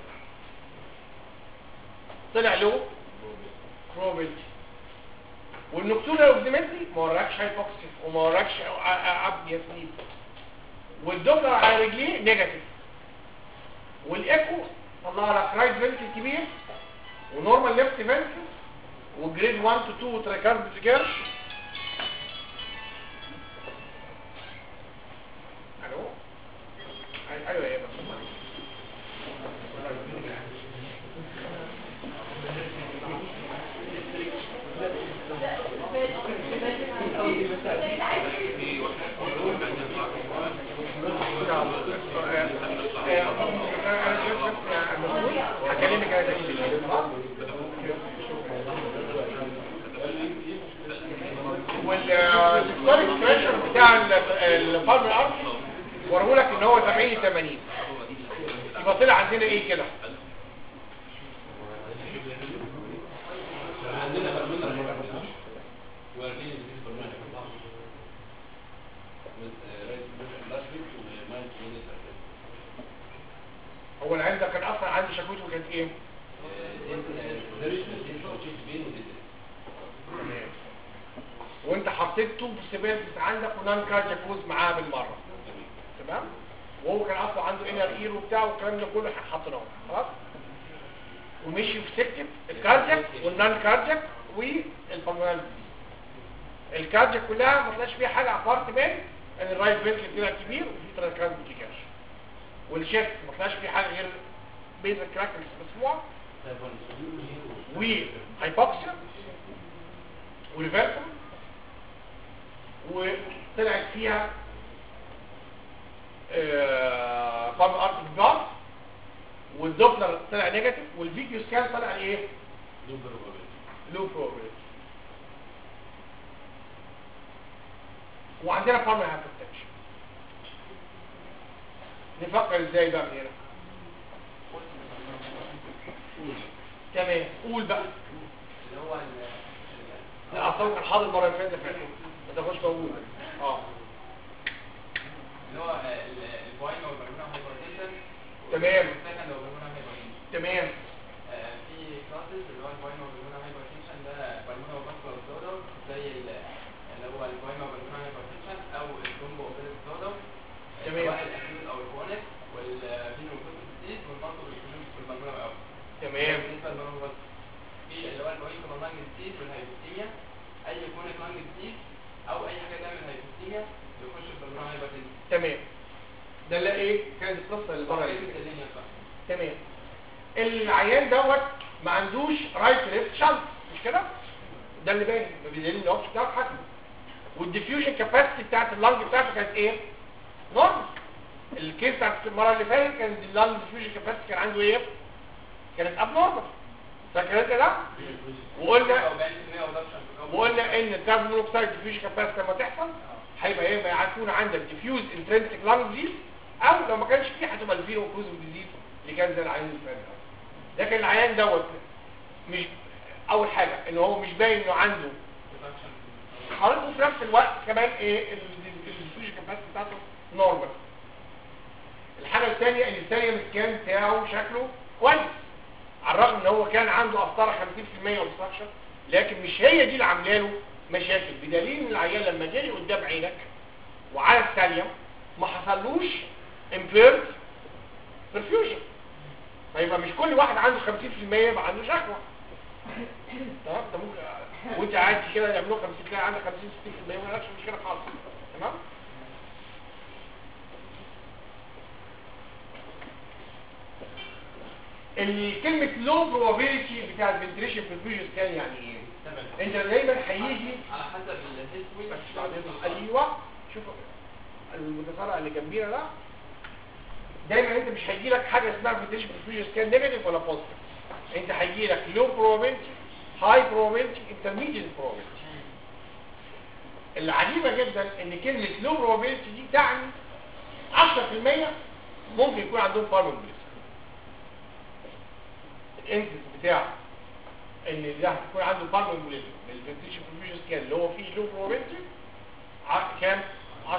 طلع له بروبابيلتي والنكتورة اوكزيمتري ما وراكش هايبوكسيس وما وراكش عبد ياسمين والدوبلر على رجليه نيجاتيف والايكو طلع لك رايت فنتل كبير ونورمال ليفت فنتل وجريد 1 تو 2 وتريكارد سجيرش الو أي- ايوه يا بس هكلمك انا تاني بالليل والستوريك بريشر بتاع الفالم الارض ورهولك ان هو 70 80 يبقى طلع عندنا ايه كده عندنا برمجه والدين الدكتور برمجه هو العين ده كان اصلا عندي شكوته كانت ايه وانت حطيت توب سيبيرتس عندك ونان كاردياكوز معاه بالمره تمام وهو كان اصلا عنده انر اير وبتاع والكلام ده كله احنا حاطيناه خلاص ومشي في سكه الكاردياك والنان كاردياك والبلمونال الكاردياك كلها ما طلعش فيها حاجه ابارت من ان الرايت فينتريكل طلع كبير وفي تراكاز بتيجاش والشيست ما طلعش فيه حاجه غير بين الكراكلز مسموعه وهايبوكسيا وريفيرسبل وطلعت فيها بالم ارت بلاد والدوبلر طلع نيجاتيف والفيديو سكان طلع ايه لو بروبابيلتي وعندنا بالم هايبرتنشن نفكر ازاي بقى من هنا تمام قول بقى اللي هو ال- لا اصلا كان حاضر المره اللي فاتت فعلا ما تاخدش موجود اه اللي هو البوينة والبرمونة هايبرتنشن تمام. والسكند والبرمونة هايبرتنشن تمام في كلاسز اللي هو البوينة والبرمونة هايبرتنشن ده برمونة وفاسكولار ديسوردر زي ال- اللي هو البوينة والبرمونة هايبرتنشن او الثرومبو اوبيريك ديسوردر تمام. سواء الاكيوت او الكرونيك والفينوكوتيك ديزيز والمالتو بالكلوز والبرمونة او تمام بالنسبة للبرمونة بس في اللي هو البوينة واللانج ديزيز والهايبوثيميا اي كرونيك لانج ديزيز او اي حاجة تعمل هايبوثيميا يخش في البرمونة هايبرتنشن تمام ده اللي ايه كانت القصه اللي بره دي. تمام العيان دوت ما عندوش رايت ليفت شنط مش كده ده اللي باين بدليل ان الاوبس بتاعه حسن والديفيوجن كاباسيتي بتاعت اللنج بتاعته كانت ايه نورمال الكيس بتاعت المره اللي فاتت كان اللنج ديفيوجن كاباسيتي كان عنده ايه كانت اب نورمال فاكر انت ده وقلنا وقلنا ان الكربون مونوكسيد ديفيوجن كاباسيتي لما تحصل هيبقى ايه بقى هيكون عندك ديفيوز انترنسيك لانج ديزيز او لو ما كانش فيه هتبقى الفيرو اوكلوزيف ديزيز اللي كان زي العيان اللي فات ده. لكن العيان دوت مش اول حاجه ان هو مش باين انه عنده خالص وفي نفس الوقت كمان ايه الديفيوجن كاباسيتي بتاعته نورمال الحاجه الثانيه ان الثانيه السكان بتاعه شكله كويس على الرغم ان هو كان عنده قسطره 50% اوبستراكشن لكن مش هي دي اللي عامله له مشاكل بدليل ان العيان لما جري قدام عينك وعلى الثانيه ما حصلوش امبيرد برفيوجن فيبقى مش كل واحد عنده 50% يبقى عنده شكوى تمام ده ممكن وانت قاعد كده يعملوا 50 تلاقي عندك 50 60% ما لكش مشكله خالص تمام الكلمة low probability بتاع الفنتريشن perfusion كان يعني ايه؟ انت دايما هيجي على حسب الهيستوري بس بعدين ايوه شوف المتصارع اللي جنبينا ده دايما انت مش هيجي لك حاجه اسمها فيتيشن perfusion كان نيجاتيف ولا بوزيتيف انت هيجي لك low probability high probability intermediate probability العجيبه جدا ان كلمه low probability دي تعني 10% ممكن يكون عندهم بالمون الانسنس بتاع ان ده هتكون عنده بالمون بوليزم الفنتيشن برفيوجن سكان اللي هو فيه لو بروبابيلتي كام 10%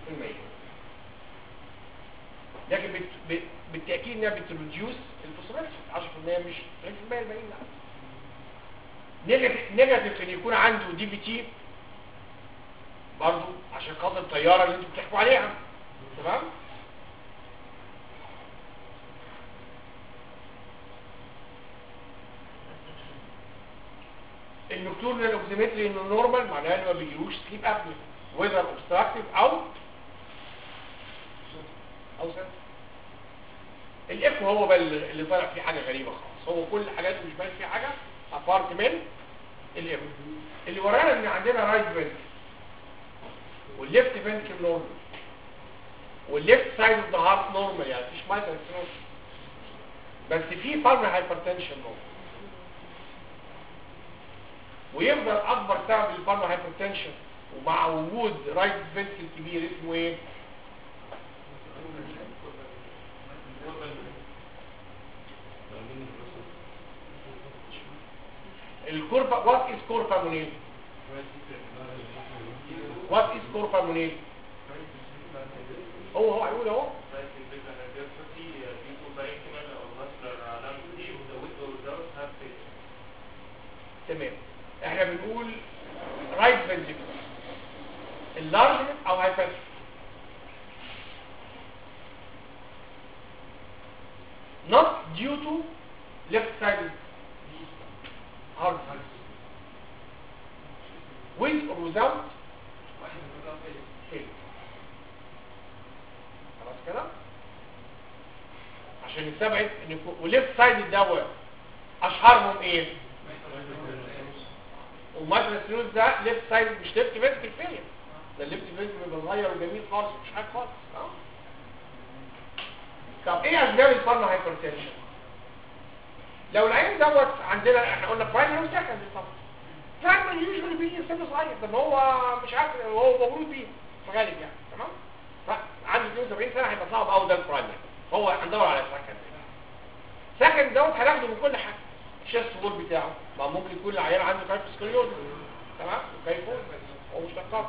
لكن بت... ب... بالتاكيد انها بتريديوس البوسيبيلتي 10% مش 30% الباقيين لا نيجاتيف نيجاتيف ان يكون عنده دي بي تي برضه عشان خاطر الطياره اللي انتوا بتحكوا عليها تمام النكتورنال اوكسيمتري انه نورمال معناها انه ما بيجيلوش سليب ابني ويذر اوبستراكتيف او او سنس الايكو هو بقى اللي اللي طالع فيه حاجه غريبه خالص هو كل حاجاته مش باين فيه حاجه ابارت من الايكو اللي ورانا ان عندنا رايت فنتر والليفت فنتر نورمال والليفت سايد اوف ذا هارت نورمال يعني مفيش مايتر بس في بالمر هايبرتنشن نورمال ويفضل اكبر سبب للبالمر هايبرتنشن ومع وجود رايت فنتريكل كبير اسمه ايه الكوربا وات از كوربا مونيل وات از كوربا مونيل هو هو هيقول اهو تمام احنا بنقول رايت فنتريكل اللارج او هايبر not due to left side heart with or without failure خلاص كده عشان نستبعد ان وليفت سايد الدواء اشهرهم ايه ومايترال ستينوز ده ليفت سايد مش ليفت فينتريكل فيلير ده الليفت فينتريكل بيبقى صغير وجميل خالص مش حاجه خالص اه طب ايه اسباب الفن هايبرتنشن لو العين دوت عندنا احنا قلنا برايمري وسكندري طبعا برايمري يوجوالي بيجي سن صغير طب هو مش عارف هو مولود بيه في الغالب يعني تمام فعنده 72 سنه هيبقى صعب قوي ده البرايمري هو هندور على سكندري سكند دوت هناخده من كل حاجه الشيست وول بتاعه ما ممكن يكون العيان عنده كايفوسكوليوز تمام كايفوس هو مش نقاط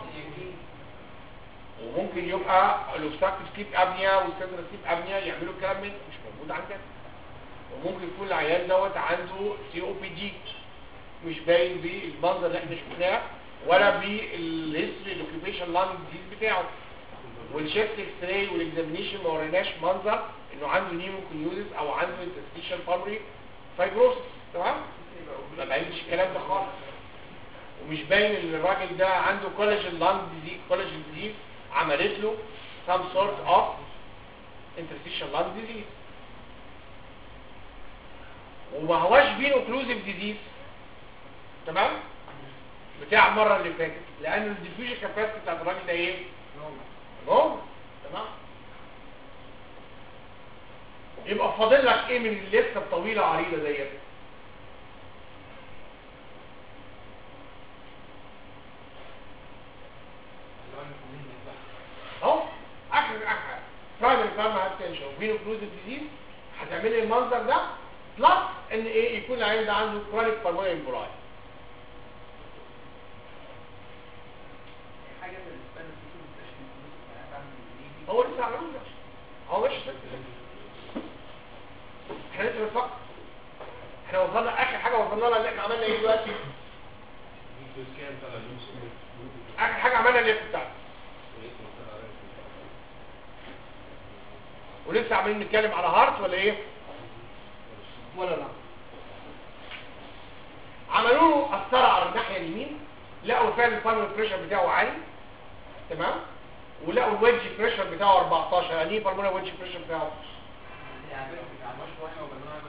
وممكن يبقى الاوبستراكتيف سليب ابنيا والسنترال سليب ابنيا يعملوا الكلام ده مش موجود عندنا وممكن يكون العيان دوت عنده سي او بي دي مش باين بالمنظر اللي احنا شفناه ولا بالهيستوري الاوكيبيشن لانج ديزيز بتاعه والشيست اكس راي والاكزامينيشن ما وريناش منظر انه عنده نيموكونيوزيس او عنده انترستيشن بالمري فايبروسس تمام ما باينش الكلام ده خالص ومش باين ان الراجل ده عنده كولاجين لانج ديزيز كولاجين ديزيز عملت له some sort of interstitial lung disease وما هواش بين اوكلوزيف ديزيز تمام بتاع المره اللي فاتت لان الديفيوجن كاباسيتي بتاعت الراجل ده ايه نورمال تمام يبقى فاضل لك ايه من الليسته الطويله عريضه ديت اهو اخر اخر برايمري فارما هايبرتنشن وبين اوكلوزيف ديزيز هتعمل لي المنظر ده بلس ان ايه يكون العيان ده عنده كرونيك بالمونري امبولاي حاجه في الاسبان في المستشفى انا بعمل ايه هو لسه عملوه ده هو مش ست احنا لسه بنفكر احنا وصلنا اخر حاجه وصلنا لها اللي احنا عملنا ايه دلوقتي اخر حاجه عملنا اللي بتاعتنا ولسه عمالين نتكلم على هارت ولا ايه ولا لا عملوا له قسطره على الناحيه اليمين لقوا فعلا البالمر بريشر بتاعه عالي تمام ولقوا الويدج بريشر بتاعه 14 يعني ايه بالمر ويدج بريشر بتاعه يعني عماش واحنا وبنوع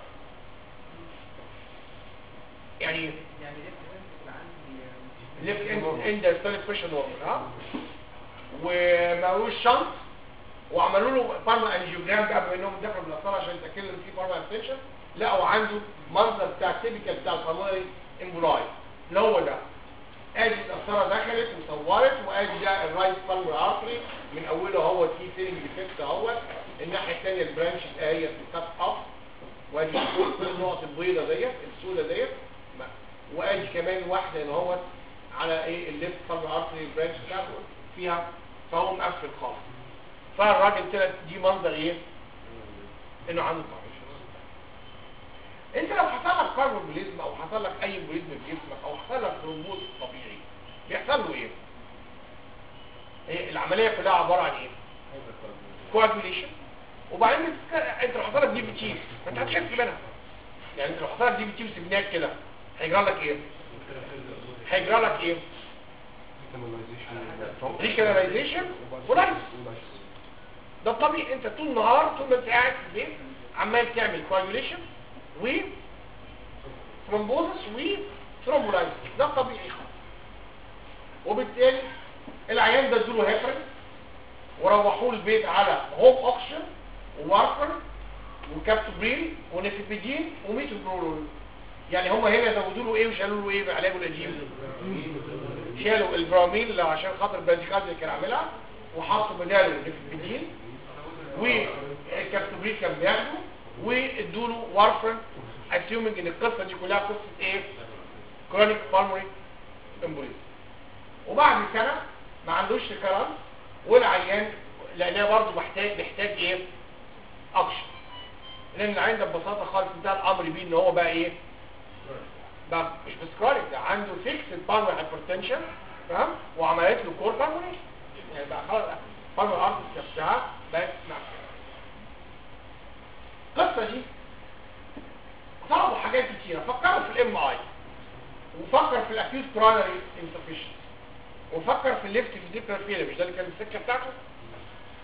يعني يعني ليفت فينتركل عندي ليفت اند اند ستاليك بريشر نورمال ها ومالوش شنط وعملوا له بارما انجيوجرام قبل انهم دخلوا بالقسطره عشان يتاكدوا ان في بارما انفكشن لقوا عنده منظر بتاع التيبيكال بتاع البالمونري امبولاي اللي هو ده ادي القسطره دخلت وصورت وادي ده الرايت بالمونري ارتري من اوله هو في فيلنج ديفكت اهوت الناحيه الثانيه البرانش اهي بتكت اب وادي كل كل النقط البيضاء ديت السوداء ديت ما- وادي كمان واحده ان هو على ايه الليفت بالمونري ارتري برانش بتاعته فيها فهو مقفل خالص فالراجل طلع دي منظر ايه انه عنده طعم انت لو حصل لك كاربوبوليزم او حصل لك اي بوليزم في جسمك او حصل لك ثرومبوز طبيعي بيحصل له ايه إيه العمليه كلها عباره عن ايه كواجوليشن وبعدين بتسك- انت لو حصل لك دي بي تي ما انت هتشك منها يعني انت لو حصل لك دي بي تي وسبناك كده هيجرى لك ايه هيجرى لك ايه ريكاناليزيشن ولايس ده الطبيعي انت طول النهار طول ما انت قاعد في البيت عمال تعمل كواجوليشن و ثرومبوزس و ثرومبولايز ده الطبيعي خالص وبالتالي العيان ده ادوله هيفرين وروحوه البيت على هوم اوكسجين ووارفر وكابتوبريل ونيفيبيدين وميتوبرولول يعني هم هنا زودوا له ايه وشالوا له ايه بعلاجه القديم شالوا البراميل عشان خاطر البنتيكات اللي كان عاملها وحطوا بداله النيفيبيدين والكابتوبريل كان بياخده وادوا له وارفرين اسيومنج ان القصه دي كلها قصه ايه كرونيك بالمري امبوليزم وبعد سنه ما عندوش ريكارنس والعيان لانها برضه محتاج محتاج ايه اكشن لان العيان ده ببساطه خالص انتهى الامر بيه ان هو بقى ايه بقى مش بس كرونيك ده عنده فيكسد بالمري هايبرتنشن تمام وعملت له كور بالمري يعني بقى خلاص بالمري ارتس نفسها بقت معفنه القصه دي طلبوا حاجات كتيره فكروا في الام اي وفكر في الاكيوت كوروناري انسفيشن وفكر في الليفت فيزيكال فيلر مش ده اللي كان السكه بتاعته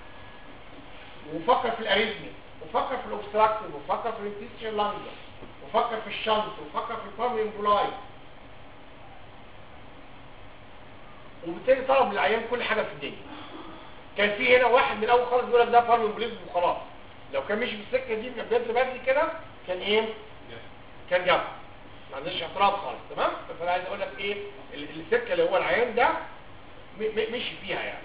وفكر في الاريزمي وفكر في الاوبستراكتيف وفكر في الانتيستيال لانجر وفكر في الشنط وفكر في البارمي امبولاي وبالتالي طلب للعيان كل حاجه في الدنيا كان في هنا واحد من الاول خالص بيقول لك ده بارمي امبوليزم وخلاص لو كان مشي في السكه دي من بدري بدري كده كان ايه كان جاب ما عندناش اعتراض خالص تمام فانا عايز اقول لك ايه ال- السكه اللي هو العيان ده م- م- مشي فيها يعني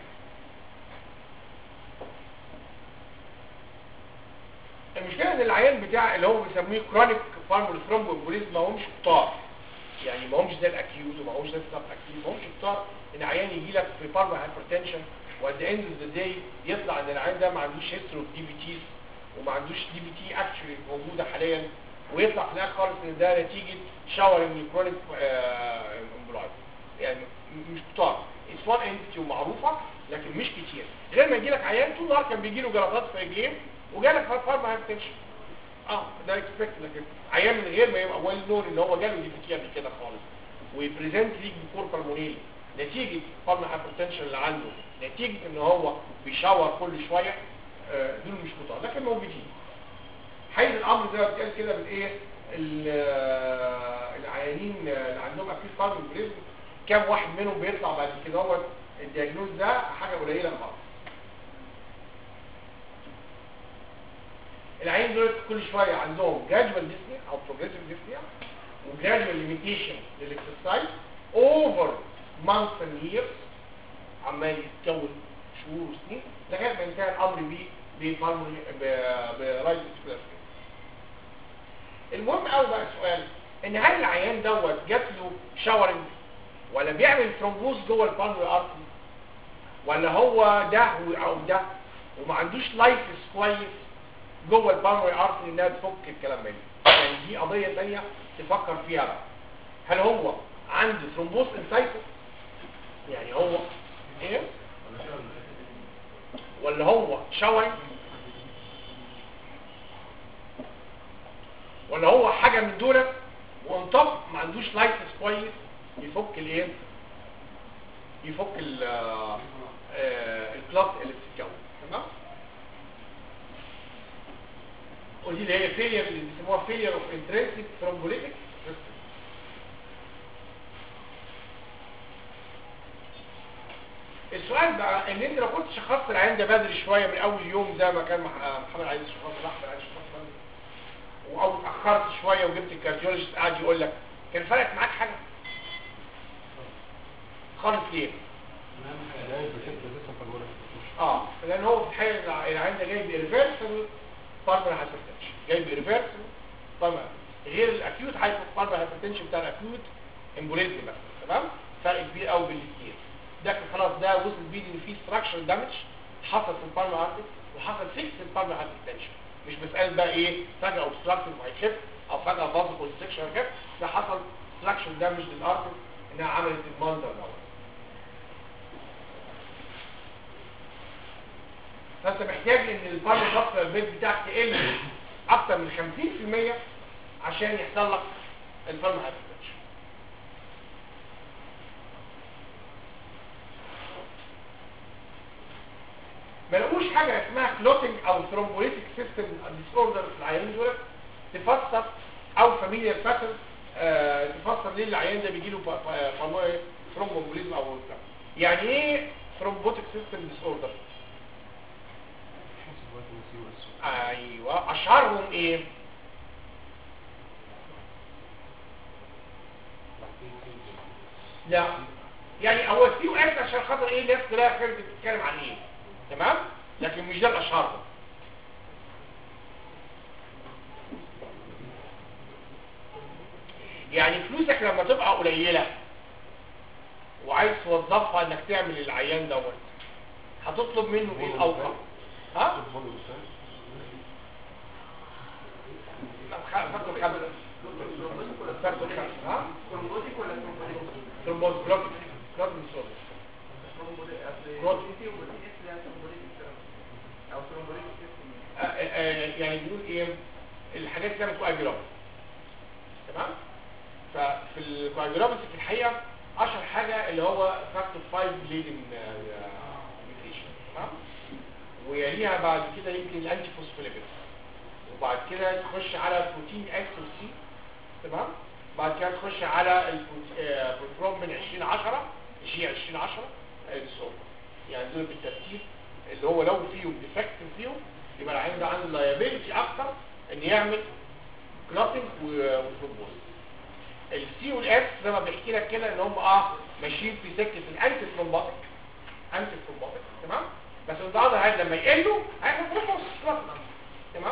المشكله ان العيان بتاع اللي هو بيسميه كرونيك فارمول ثرومبومبوليزم ما همش كتار يعني ما همش زي الاكيوت وما همش زي السب اكيوت ما همش كتار ان عيان يجي لك في فارما هايبرتنشن وات ذا اند اوف ذا داي يطلع ان العيان ده ما عندوش هيستوري اوف دي بي تيز وما عندوش دي بي تي اكشلي موجوده حاليا ويطلع في الاخر خالص ان ده نتيجه شاورنج من كرونيك امبولايز يعني م- مش كتار اتس وان انتيتي ومعروفه لكن مش كتير غير ما يجي لك عيان طول النهار كان بيجي له جلطات في رجليه وجالك فارما هايبرتنشن اه ده اكسبكت لكن عيان من غير ما يبقى ويل نون ان هو جاله دي بي تي قبل كده خالص ويبريزنت ليك بكور بالمونيل نتيجه فارما هايبرتنشن اللي عنده نتيجه ان هو بيشاور كل شويه آه، دول مش كتار لكن موجودين حيز الامر زي ما بتقال كده بالايه ال- آه، العيانين اللي عندهم اكيد فارم بريزم كام واحد منهم بيطلع بعد كده هو الدياجنوز ده حاجه قليله خالص العيان دول كل شويه عندهم جراجوال ديسنيا او بروجريسيف ديسنيا وجراجوال ليميتيشن للاكسرسايز اوفر مانثs اند ييرز عمال يتكون شهور وسنين لغايه ما ينتهي الامر بيه بفارمولي برايت سبلاسكي المهم قوي بقى السؤال ان هل العيان دوت جات له شاورنج ولا بيعمل ثرومبوز جوه البالمري ارتري ولا هو ده او ده وما عندوش لايفس كويس جوه البالمري ارتري انها تفك الكلام ده يعني دي قضيه ثانيه تفكر فيها بقى هل هو عنده ثرومبوز انسايتس يعني هو ايه ولا هو شاورنج ولا هو حاجة من دول وانطب ما عندوش لايسنس كويس يفك الايه يفك ال الكلاب اللي بتتكون تمام ودي اللي هي فيلير اللي بيسموها فيلير اوف انترنسيك ثرومبوليتيك السؤال بقى ان انت لو كنت شخصت العين ده بدري شويه من اول يوم زي ما كان مح- محمد عايز يشخص احمد عايز يشخص بدري او اتاخرت شويه وجبت الكارديولوجيست قاعد يقول لك كان فرقت معاك حاجه خالص ليه يعني بشكل لسه في الورق اه لان هو في الحقيقه الع- العين ده جاي بإرفيرسل بالمر هايبرتنشن جاي بإرفيرسل بالمر غير الاكيوت هايبر بالمر هايبرتنشن بتاع الاكيوت امبوليزم مثلا تمام فرق كبير قوي بين الاثنين ده كان خلاص ده وصل بيه ان في ستراكشر دامج حصل في البالمر ارتري وحصل فيكس في البالمر هايبرتنشن مش مساله بقى ايه فجاه اوبستراكتيف وهيخف او فجاه فازو كونستريكشن هيخف ده حصل ستراكشر دامج للارتري انها عملت المنظر دوت فانت محتاج ان البارد ضغط البيت بتاعك تقل اكتر من 50% عشان يحصل لك الفرم هايبرتنشن ما لقوش حاجه اسمها كلوتنج او ثرومبوليتيك سيستم ديس اوردر في العيانين دول تفسر او فاميليار باترن تفسر ليه العيان ده بيجي له ثرومبوبوليزم او بتاع. يعني ايه ثرومبوتيك سيستم ديس اوردر حسب وقت النسي والسوق ايوه اشهرهم ايه لا يعني هو السي اس عشان خاطر ايه الناس كلها كانت بتتكلم عن ايه تمام لكن مش ده الاشهر يعني فلوسك لما تبقى قليله وعايز توظفها انك تعمل العيان دوت هتطلب منه ايه الاوقع ها فضل الإنسان فاكر الخمسة فاكر الخمسة ها ثرومبوتيك ولا ثرومبوليتيك؟ ترمبوز بلوك بلوك سورس ثرومبوليتيك كروت. ثرومبوليتيك وبتيجي اسمها ثرومبوليتيك او ثرومبوليتيك سيستم يعني بيقول ايه الحاجات دي بتبقى كواجرام تمام ففي الكواجرامس في الحقيقه اشهر حاجه اللي هو فاكتور 5 ليدنج ميوتيشن تمام ويليها بعد كده يمكن الانتي فوسفوليبيد وبعد كده تخش على بروتين اكس وسي تمام بعد كده تخش على البروتروم من 20 10 جي 20 10 الصوت يعني دول بالترتيب اللي هو لو فيهم ديفكت فيهم يبقى العين ده عنده لايبيلتي اكتر ان يعمل كلوتنج وثرومبوز السي والاف زي ما بيحكي لك كده ان هم اه ماشيين في سكه الانتي ثرومبوتيك انتي ثرومبوتيك تمام بس الضغط هذا لما يقلوا هيعمل ثرومبوز كلوتنج تمام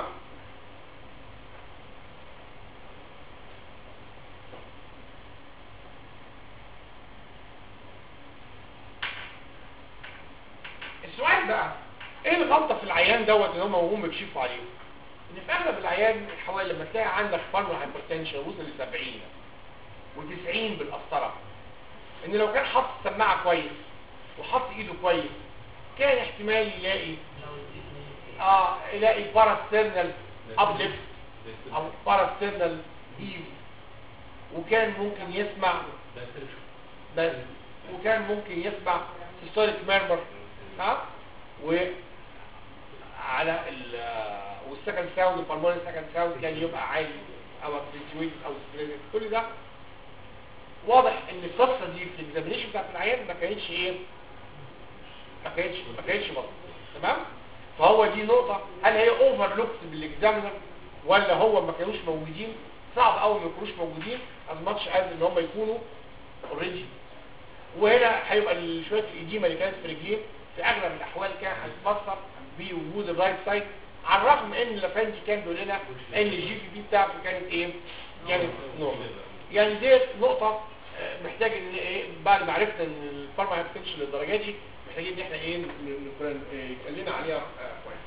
السؤال بقى ايه الغلطه في العيان دوت ان هم وهم بيكشفوا عليه ان في اغلب العيان حوالي لما تلاقي عندك بالمر هايبرتنشن وصل ل 70 و90 بالقسطره ان لو كان حاطط السماعه كويس وحط ايده كويس كان احتمال يلاقي اه يلاقي باراسترنال ابليفت او باراسترنال ايف وكان ممكن يسمع بس وكان ممكن يسمع سيستوليك ميرمر ها و على ال والسكند ساوند البلمونري سكند ساوند كان يبقى عالي او اكسنتويت او ستريتد كل ده واضح ان القصه دي في الاكزامينشن بتاعت العيان ما كانتش ايه ما كانتش ما كانتش مظبوطه تمام فهو دي نقطه هل هي اوفر لوكت بالاكزامينر ولا هو ما كانوش موجودين صعب قوي ما يكونوش موجودين از ماتش از ان هم يكونوا اوريدي وهنا هيبقى ال- شويه الايديما اللي كانت في رجليه في اغلب الاحوال كان هيتفسر بوجود الرايت سايد على الرغم ان لافندي كان بيقول لنا ان الجي بي بي بتاعته كانت ايه؟ كانت نورمال يعني دي نقطه آه، محتاج ان ايه بعد ما عرفنا ان الفارما هيبتنشن للدرجه دي محتاجين ان احنا ايه ن- ن- آه، يتقال لنا عليها آه، كويس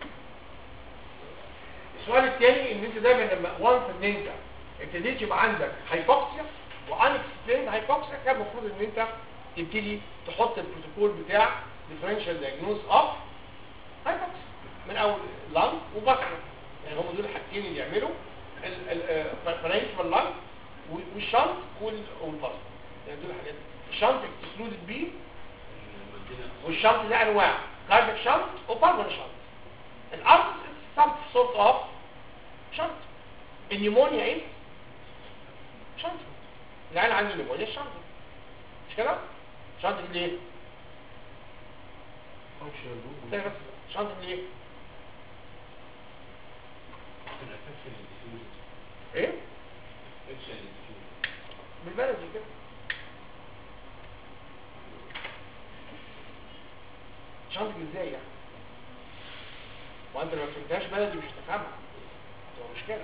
السؤال الثاني ان انت دايما لما وانس ان انت ابتديت يبقى عندك هايبوكسيا وانكسبليند هايبوكسيا كان المفروض ان انت تبتدي تحط البروتوكول بتاع ديفرنشال دايجنوز اوف هايبوكسيا من اول لانج وبصره يعني هم دول الحاجتين اللي يعملوا الفرنسبل لانج والشنط وال- والبصره يعني دول الحاجات الشنط اكسكلودد بي والشنط ده انواع كارديك شنط وبالمونري شنط الارض some sort of شنط النيمونيا ايه شنط العيال عنده نيمونيا الشنط مش كده شنط ليه functional group استنى بس شنط ليه ايه بالبلدي كده شنطة ازاي يعني وانت لو ما فهمتهاش بلدي مش هتفهمها هتبقى مشكلة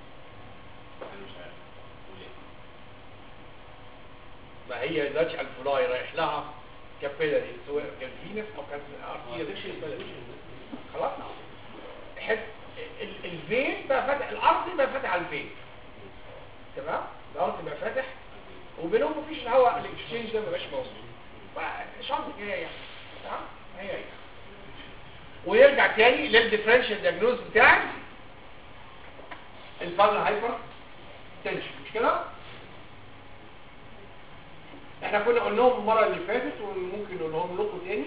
ما هي دلوقتي الفلاي رايح لها كابيلاري سواء كان فينس او كان ارتيري خلاص حس ال- الفين بقى فاتح الارض بقى فاتح على الفين تمام الارض بقى فاتح وبينهم مفيش الهواء الاكسشينج ده مبقاش موجود شنطة هي يعني تمام هي هي ويرجع تاني للديفرنشال دياجنوز بتاعك الفالر هايبر تنشن مش كده احنا كنا قلناهم المره اللي فاتت وممكن نقولهم لكم تاني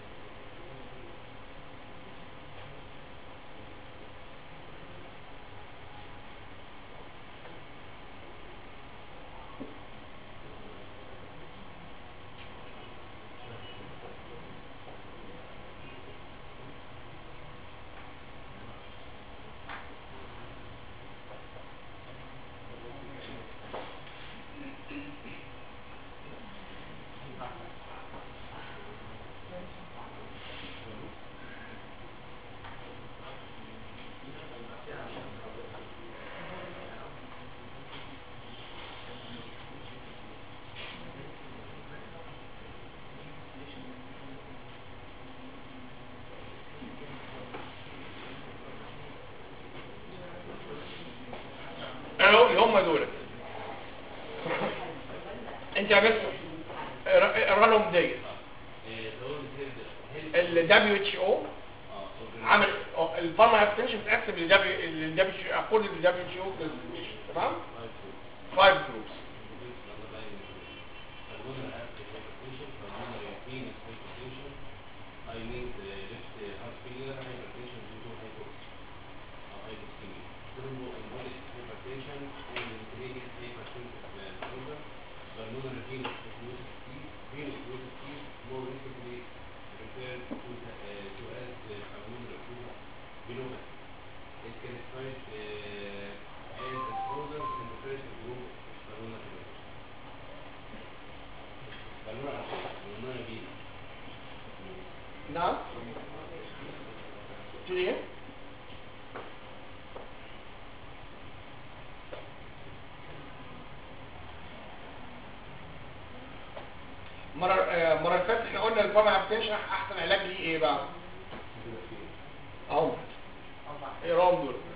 اهو هم دول انت بس اقرا لهم ديت ال WHO عمل الفارما هايبرتنشن بتقسم ل WHO according to WHO classification تمام؟ five groups I need uh, left uh, heart failure, hypertension due to hypoxia, or hypoxemia, thromboembolic hypertension, and hereditary نعم تقول ايه مرة آه، مرة اللي فاتت احنا قلنا الفارما هايبرتنشن احسن علاج ليه ايه بقى؟ اهو ايه راهم دول؟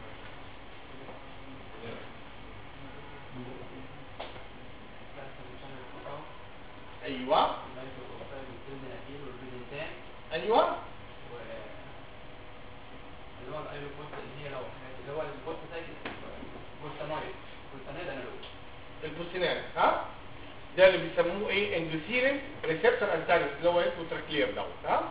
ايوه ايوه اللي هو الايروبوست اللي هي لو اللي هو البوست سايكل بوستانويد بوستانويد انالوج البوستينال ها ده اللي بيسموه ايه اندوثيرين ريسبتور انتاجونست اللي هو اسمه تراكلير دوت ها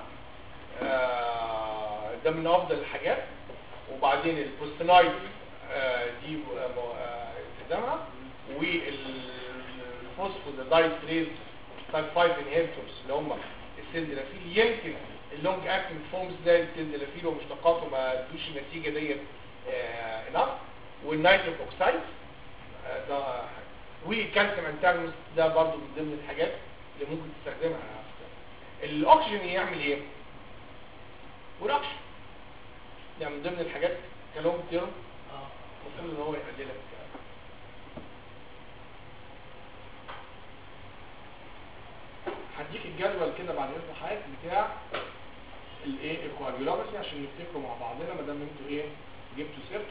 آه ده من افضل الحاجات وبعدين البوستينايد آه دي آه، استخدامها والفوسفودايستريز تايب 5 انهبيتورز اللي هم السندلافيل يمكن اللونج اكتنج فورمز زي السندلافيل ومشتقاته ما ادوش النتيجه ديت انف والنيتروك اوكسايد آه، ده حاجة. والكالسيوم انتاجونست ده برضو من ضمن الحاجات اللي ممكن تستخدمها الاكسجين يعمل ايه والاكسجين يعني من ضمن الحاجات كلهم تيرم المفروض ان هو يقللك هديك الجدول كده بعد اذن حضرتك بتاع الايه الكواجيولوجي عشان نفتكروا مع بعضنا ما دام انتوا ايه جبتوا سيرته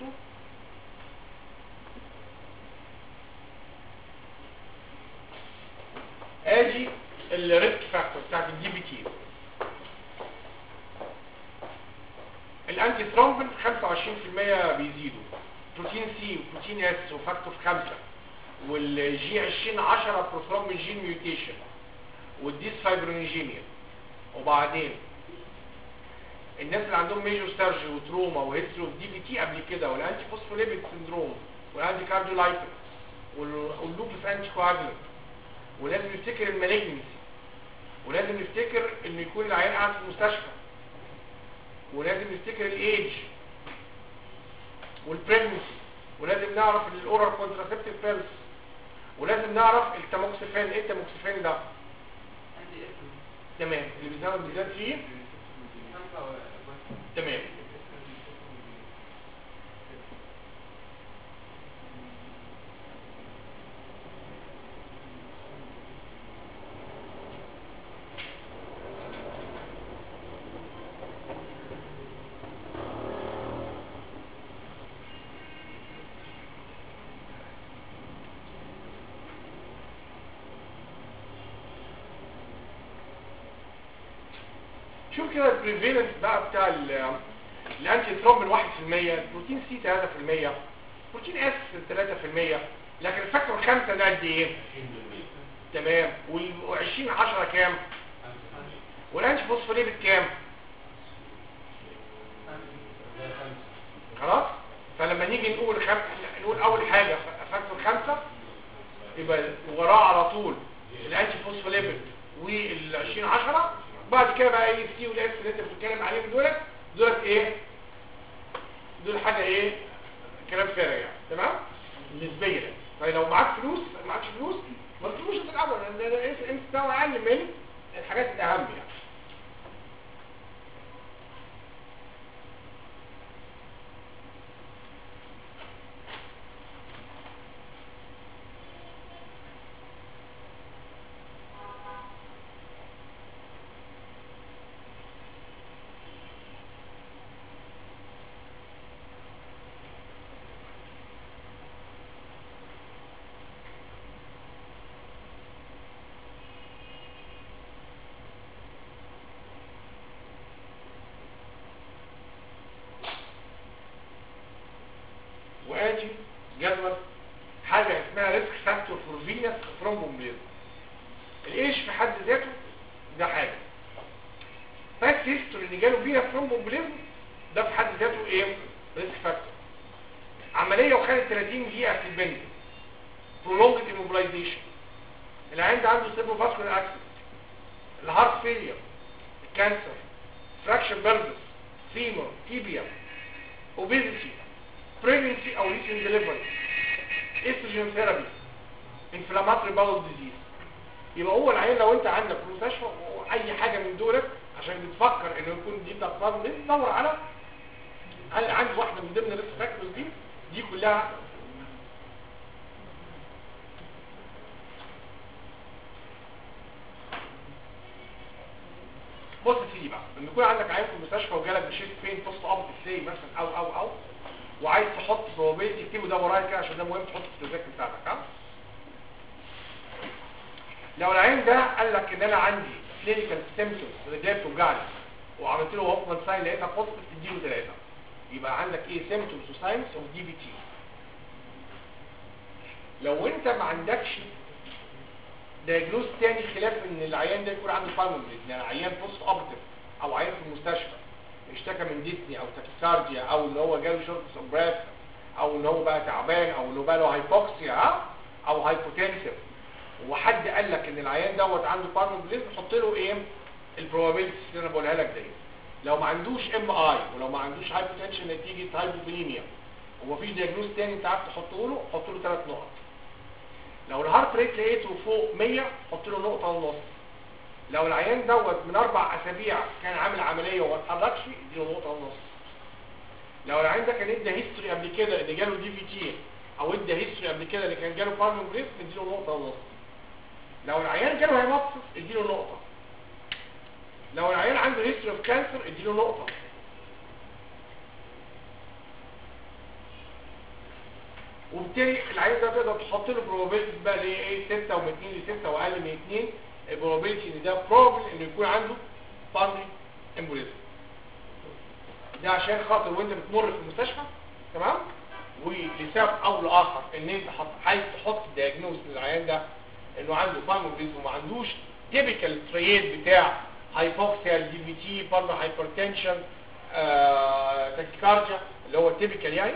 ادي الريسك فاكتور بتاعت الدي بي تي الانتي ثرومبين 25% بيزيدوا بروتين سي وبروتين اس وفاكتور 5 والجي 20 10 بروثرومبين جين ميوتيشن والديس فايبرونيجينيا وبعدين الناس اللي عندهم ميجور سيرجي وتروما وهيستري اوف دي بي تي قبل كده والانتي فوسفوليبيد سندروم والانتي كارديولايتس واللوبس انتي كواجلنت ولازم نفتكر المالجنسي ولازم نفتكر انه يكون العيان قاعد في المستشفى ولازم نفتكر الايج والبريجنسي ولازم نعرف الاورال كونتراسبتيف بيلز ولازم نعرف التاموكسيفين ايه التاموكسيفين ده عندي اسم تمام اللي بيزود بالذات فيه خمسة و- تمام شوف كده البريفيلنس بقى بتاع ال- الانتي ثرومبين 1% البروتين سي 3% بروتين اس 3% لكن الفاكتور 5 ده قد ايه؟ تمام وال20 10 كام؟ والانتي فوسفوليبيد كام؟ خلاص؟ فلما نيجي نقول خم... نقول اول حاجه ف- فاكتور 5 يبقى وراه على طول الانتي فوسفوليبيد وال20 10 بعد كده بقى ايه السي والاس اللي انت بتتكلم عليهم دولت دولت ايه دول حاجه ايه كلام فارغ يعني تمام نسبيا يعني. فلو معاك فلوس معكش فلوس ما تطلبوش في الاول لان ده إيه- انت بتاعه اقل من الحاجات الاهم يعني وادي جدول حاجه اسمها ريسك فاكتور فور فينس ثرومبومبليزم الايش في حد ذاته ده حاجه فاكت هيستوري اللي جاله فينس ثرومبومبليزم ده في حد ذاته ايه ريسك فاكتور عمليه وخدت 30 دقيقه في البنت prolonged immobilization العين ده عنده سيرفو فاسكولار اكسس الهارت فيلير الكانسر فراكشن بلبس فيمور تيبيا obesity pregnancy او recent delivery estrogen therapy inflammatory bowel disease يبقى هو العيان لو انت عندك في المستشفى اي حاجه من دولت عشان بتفكر انه يكون دي بتاعت بلازما دور على هل عندي واحده من ضمن الريسك فاكتورز دي دي كلها بص يا سيدي بقى لما يكون عندك عيان في المستشفى وجالك بشيست بين بوست اوبت سي مثلا او او او وعايز تحط probability اكتبه ده ورايا كده عشان ده مهم تحط في التذاكر بتاعتك ها لو العين ده قال لك ان انا عندي كلينيكال سيمبتومز رجلي بتوجعني وعملت له هوفمان ساين لقيتها بوزيتيف تديله ثلاثه يبقى عندك ايه سيمبتومز وساينز اوف دي بي تي لو انت ما عندكش دايجنوز تاني خلاف ان العيان ده يكون عنده بالمونري يعني عيان بوست اوبتيف او عيان في المستشفى اشتكى من ديسني او تاكيكارديا او ان هو جاله شورتس اوف بريث او ان هو بقى تعبان او ان هو بقى له هايبوكسيا ها او هايبوتنسيف وحد قال لك ان العيان دوت عنده بالمونري نحط له ايه البروبابيلتيز اللي انا بقولها لك دي لو ما عندوش ام اي ولو ما عندوش هايبوتنشن نتيجه هايبوفينيميا ومفيش دايجنوز تاني انت عارف تحطه له حط له ثلاث نقط لو الهارت ريت لقيته فوق 100 حط له نقطه ونص لو العيان دوت من اربع اسابيع كان عامل عمليه وما اتحركش اديله نقطه ونص لو العيان ده كان ادى هيستوري قبل كده ان جاله دي في تي او ادى هيستوري قبل كده اللي كان جاله بالمون بريس اديله نقطه ونص لو العيان جاله هيموبسس اديله نقطه لو العيان عنده هيستوري اوف كانسر اديله نقطه وبالتالي العيان ده تقدر تحط له probability بقى اللي هي ايه 6 و2 ل 6 واقل من 2 probability ان ده probable انه يكون عنده pulmonary embolism ده عشان خاطر وانت بتمر في المستشفى تمام ولسبب او لاخر ان انت حط عايز تحط دياجنوز للعيان ده انه عنده pulmonary وما عندوش تيبيكال تريد بتاع هايبوكسيا دي بي تي بالمر هايبرتنشن تاكيكارديا اللي هو التيبيكال يعني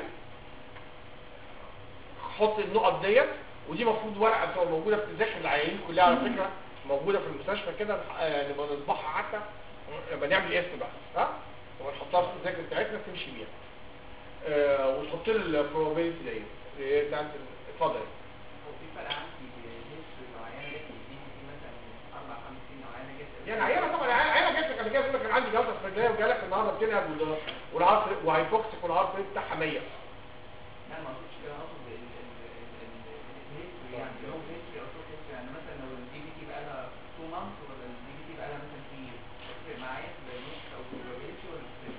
حط النقط ديت ودي المفروض ورقه بتبقى موجوده في تذاكر العيانين كلها على فكره موجوده في المستشفى كده آه، نبقى نطبعها حتى نبقى نعمل اسم بقى ها ونحطها في التذاكر بتاعتنا تمشي بيها آه، وتحط له البروبابيلتي ديت اللي هي بتاعت ال- اتفضل هو في فرق عندي هيستوري معينه جت من دي دي مثلا اربع خمس سنين معينه جت يعني عيانه طبعا عيانه جات لك قبل كده تقول لك كان عندي جلطه في رجليا وجالك النهارده بتنهج وال- والهارت ريت- وهايبوكسيك والهارت ريت بتاعها 100 لا ما اقصدش كده اقصد ال- ال- ال- ال- الهيستوري يعني لو هيستوري او شورت هيستوري يعني مثلا لو الدي بي تي بقى لها 2 مانث ولا الدي بي تي بقى لها مثلا 2 يير تفرق معايا في الدايجنوستس او probability ولا تفرق؟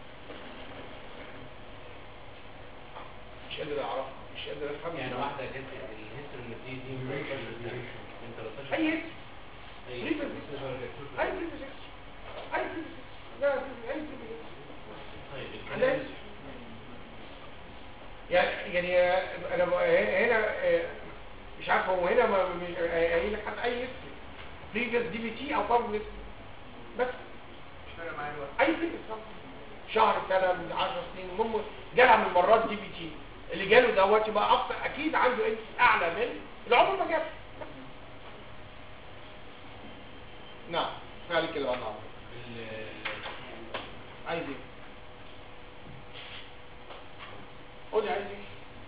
مش قادر اعرفها مش قادر افهم يعني واحده جت الهيستوري اللي دي دي انت لو تشرح اي اي بريفر اي بريفر اي بريفر لا اي بريفر طيب عندها الكلام يعني يعني آه، انا ب- هنا آه، مش عارف هو هنا ما- مش قايل لك حتى اي اسم بريفيس دي بي تي او بابليك بس مش فارق معايا الوقت اي بريفيس شهر سنه من 10 سنين المهم جالها من المرات دي بي تي اللي جاله دوت يبقى اكتر اكيد عنده انت اعلى من العمر ما جابش نعم فعلي كده والله عايز ايه قول لي عايز ايه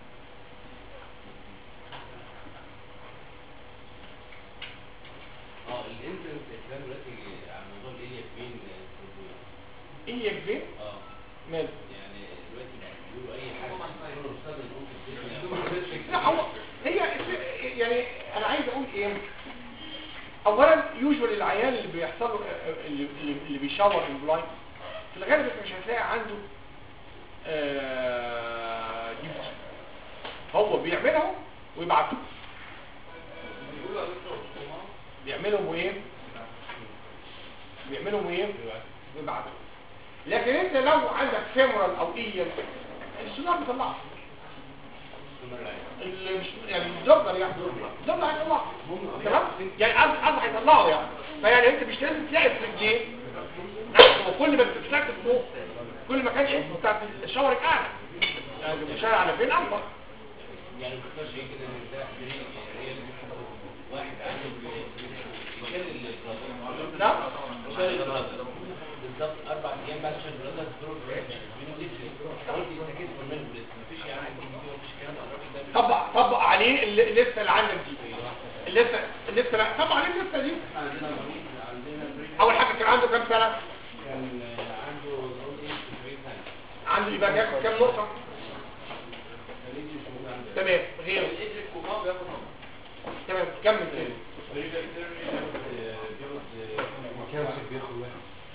اه الانسنس الكلام دلوقتي عن موضوع الاليا بين ايه يا كبير اه ماله يعني دلوقتي بيقولوا اي حاجه يقولوا استاذ ممكن لا هو هي يعني انا عايز اقول ايه اولا يوجوال العيان اللي بيحصل له اللي, اللي اللي بيشاور البلايند في الغالب انت مش هتلاقي عنده آه، دي بي. هو بيعملهم ويبعتهم بيعملهم وايه بيعملهم وايه ويبعتهم لكن انت لو عندك فيمورال او ايه السونار بيطلعها اللي مش يعني الدكتور يعني الدكتور هيطلعه تمام يعني قصد قصد هيطلعه يعني فيعني انت مش لازم تلاقي في رجليه وكل ما بتتلك فوق كل ما كان اسمه بتاعت الشاور اعلى يعني الشاور على فين اكبر يعني ما تقدرش كده ان ده هي واحد عنده يشيل البرازيل نعم يشيل البرازيل بالظبط اربع ايام بعد شهر البرازيل دروب قلت استكيت في المنبل مفيش يعني مفيش كلام الراجل ده طبق طبق عليه اللي لسه اللي عندك دي اللسه لسه لا طبعا ليه لسه دي عندنا مريض عندنا بريد اول حاجه كان عنده كام سنه كان عنده اول ايج 90 سنه عنده يبقى ياخد كام نقطه كان ايج مش موجود عندنا تمام غيره الايج الكبار بياخد نقطه تمام كمل تاني بريد الترمي بياخد بياخد مكان بياخد واحد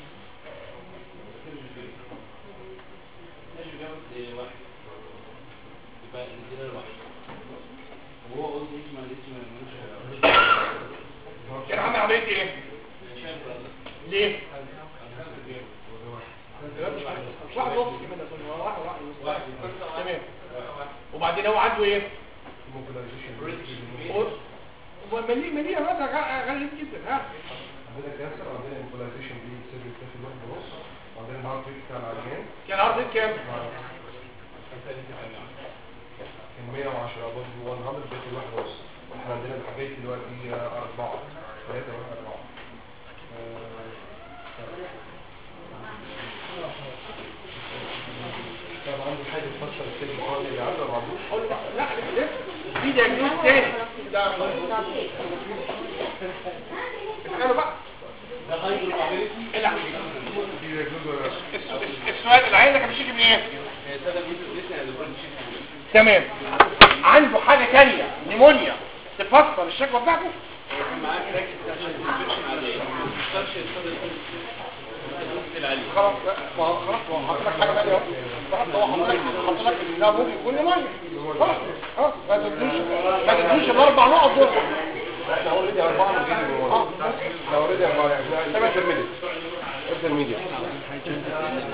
ماشي بياخد واحد يبقى ندينا له واحد وهو اول ايج ما لسه ما ملوش كان عامل عمليه ايه شايف ولا ليه لا؟ مش واحد ونص كمان اظن هو واحد واحد ونص. واحد تمام وبعدين هو عنده ايه mobilization هو مليء مليء هذا غالي جدا ها عندنا كانسر عندنا mobilization دي سيرفي بتاخد واحد ونص وعندنا الهارت ريت بتاع العيان كان عرض كام كان 110 ابوف 100 بياخد واحد ونص احنا عندنا الحاجات دلوقتي أربعة ثلاثة واحد أربعة طب عنده حاجة تفسر السيرفي الحوالي اللي عنده ما عندوش اقول له بقى، لا لسه في دياجنوز تاني ده اساله بقى ده غير الابيلتي لا دي diagnosis ولا لا؟ الس- الس- السؤال العيان ده كان بيشتكي من ايه سادة بيوت لسه يعني برضه شيء تمام عنده حاجه تانية نيمونيا تفسر الشكوى بتاعته كان معاه كراكس عشان الانفكشن عادية ما تقدرش الصدر الضغط العالي خلاص بقى، ما هو خلاص ما هو حط لك حاجه ثانيه اهو خلاص هو حط لك حط لك ان ده ممكن يكون نيمونيا خلاص خلاص ما تدوش ما تدوش الاربع نقط دول احنا اوريدي أربعة من غير المواد. احنا اوريدي أربعة يعني احنا intermediate intermediate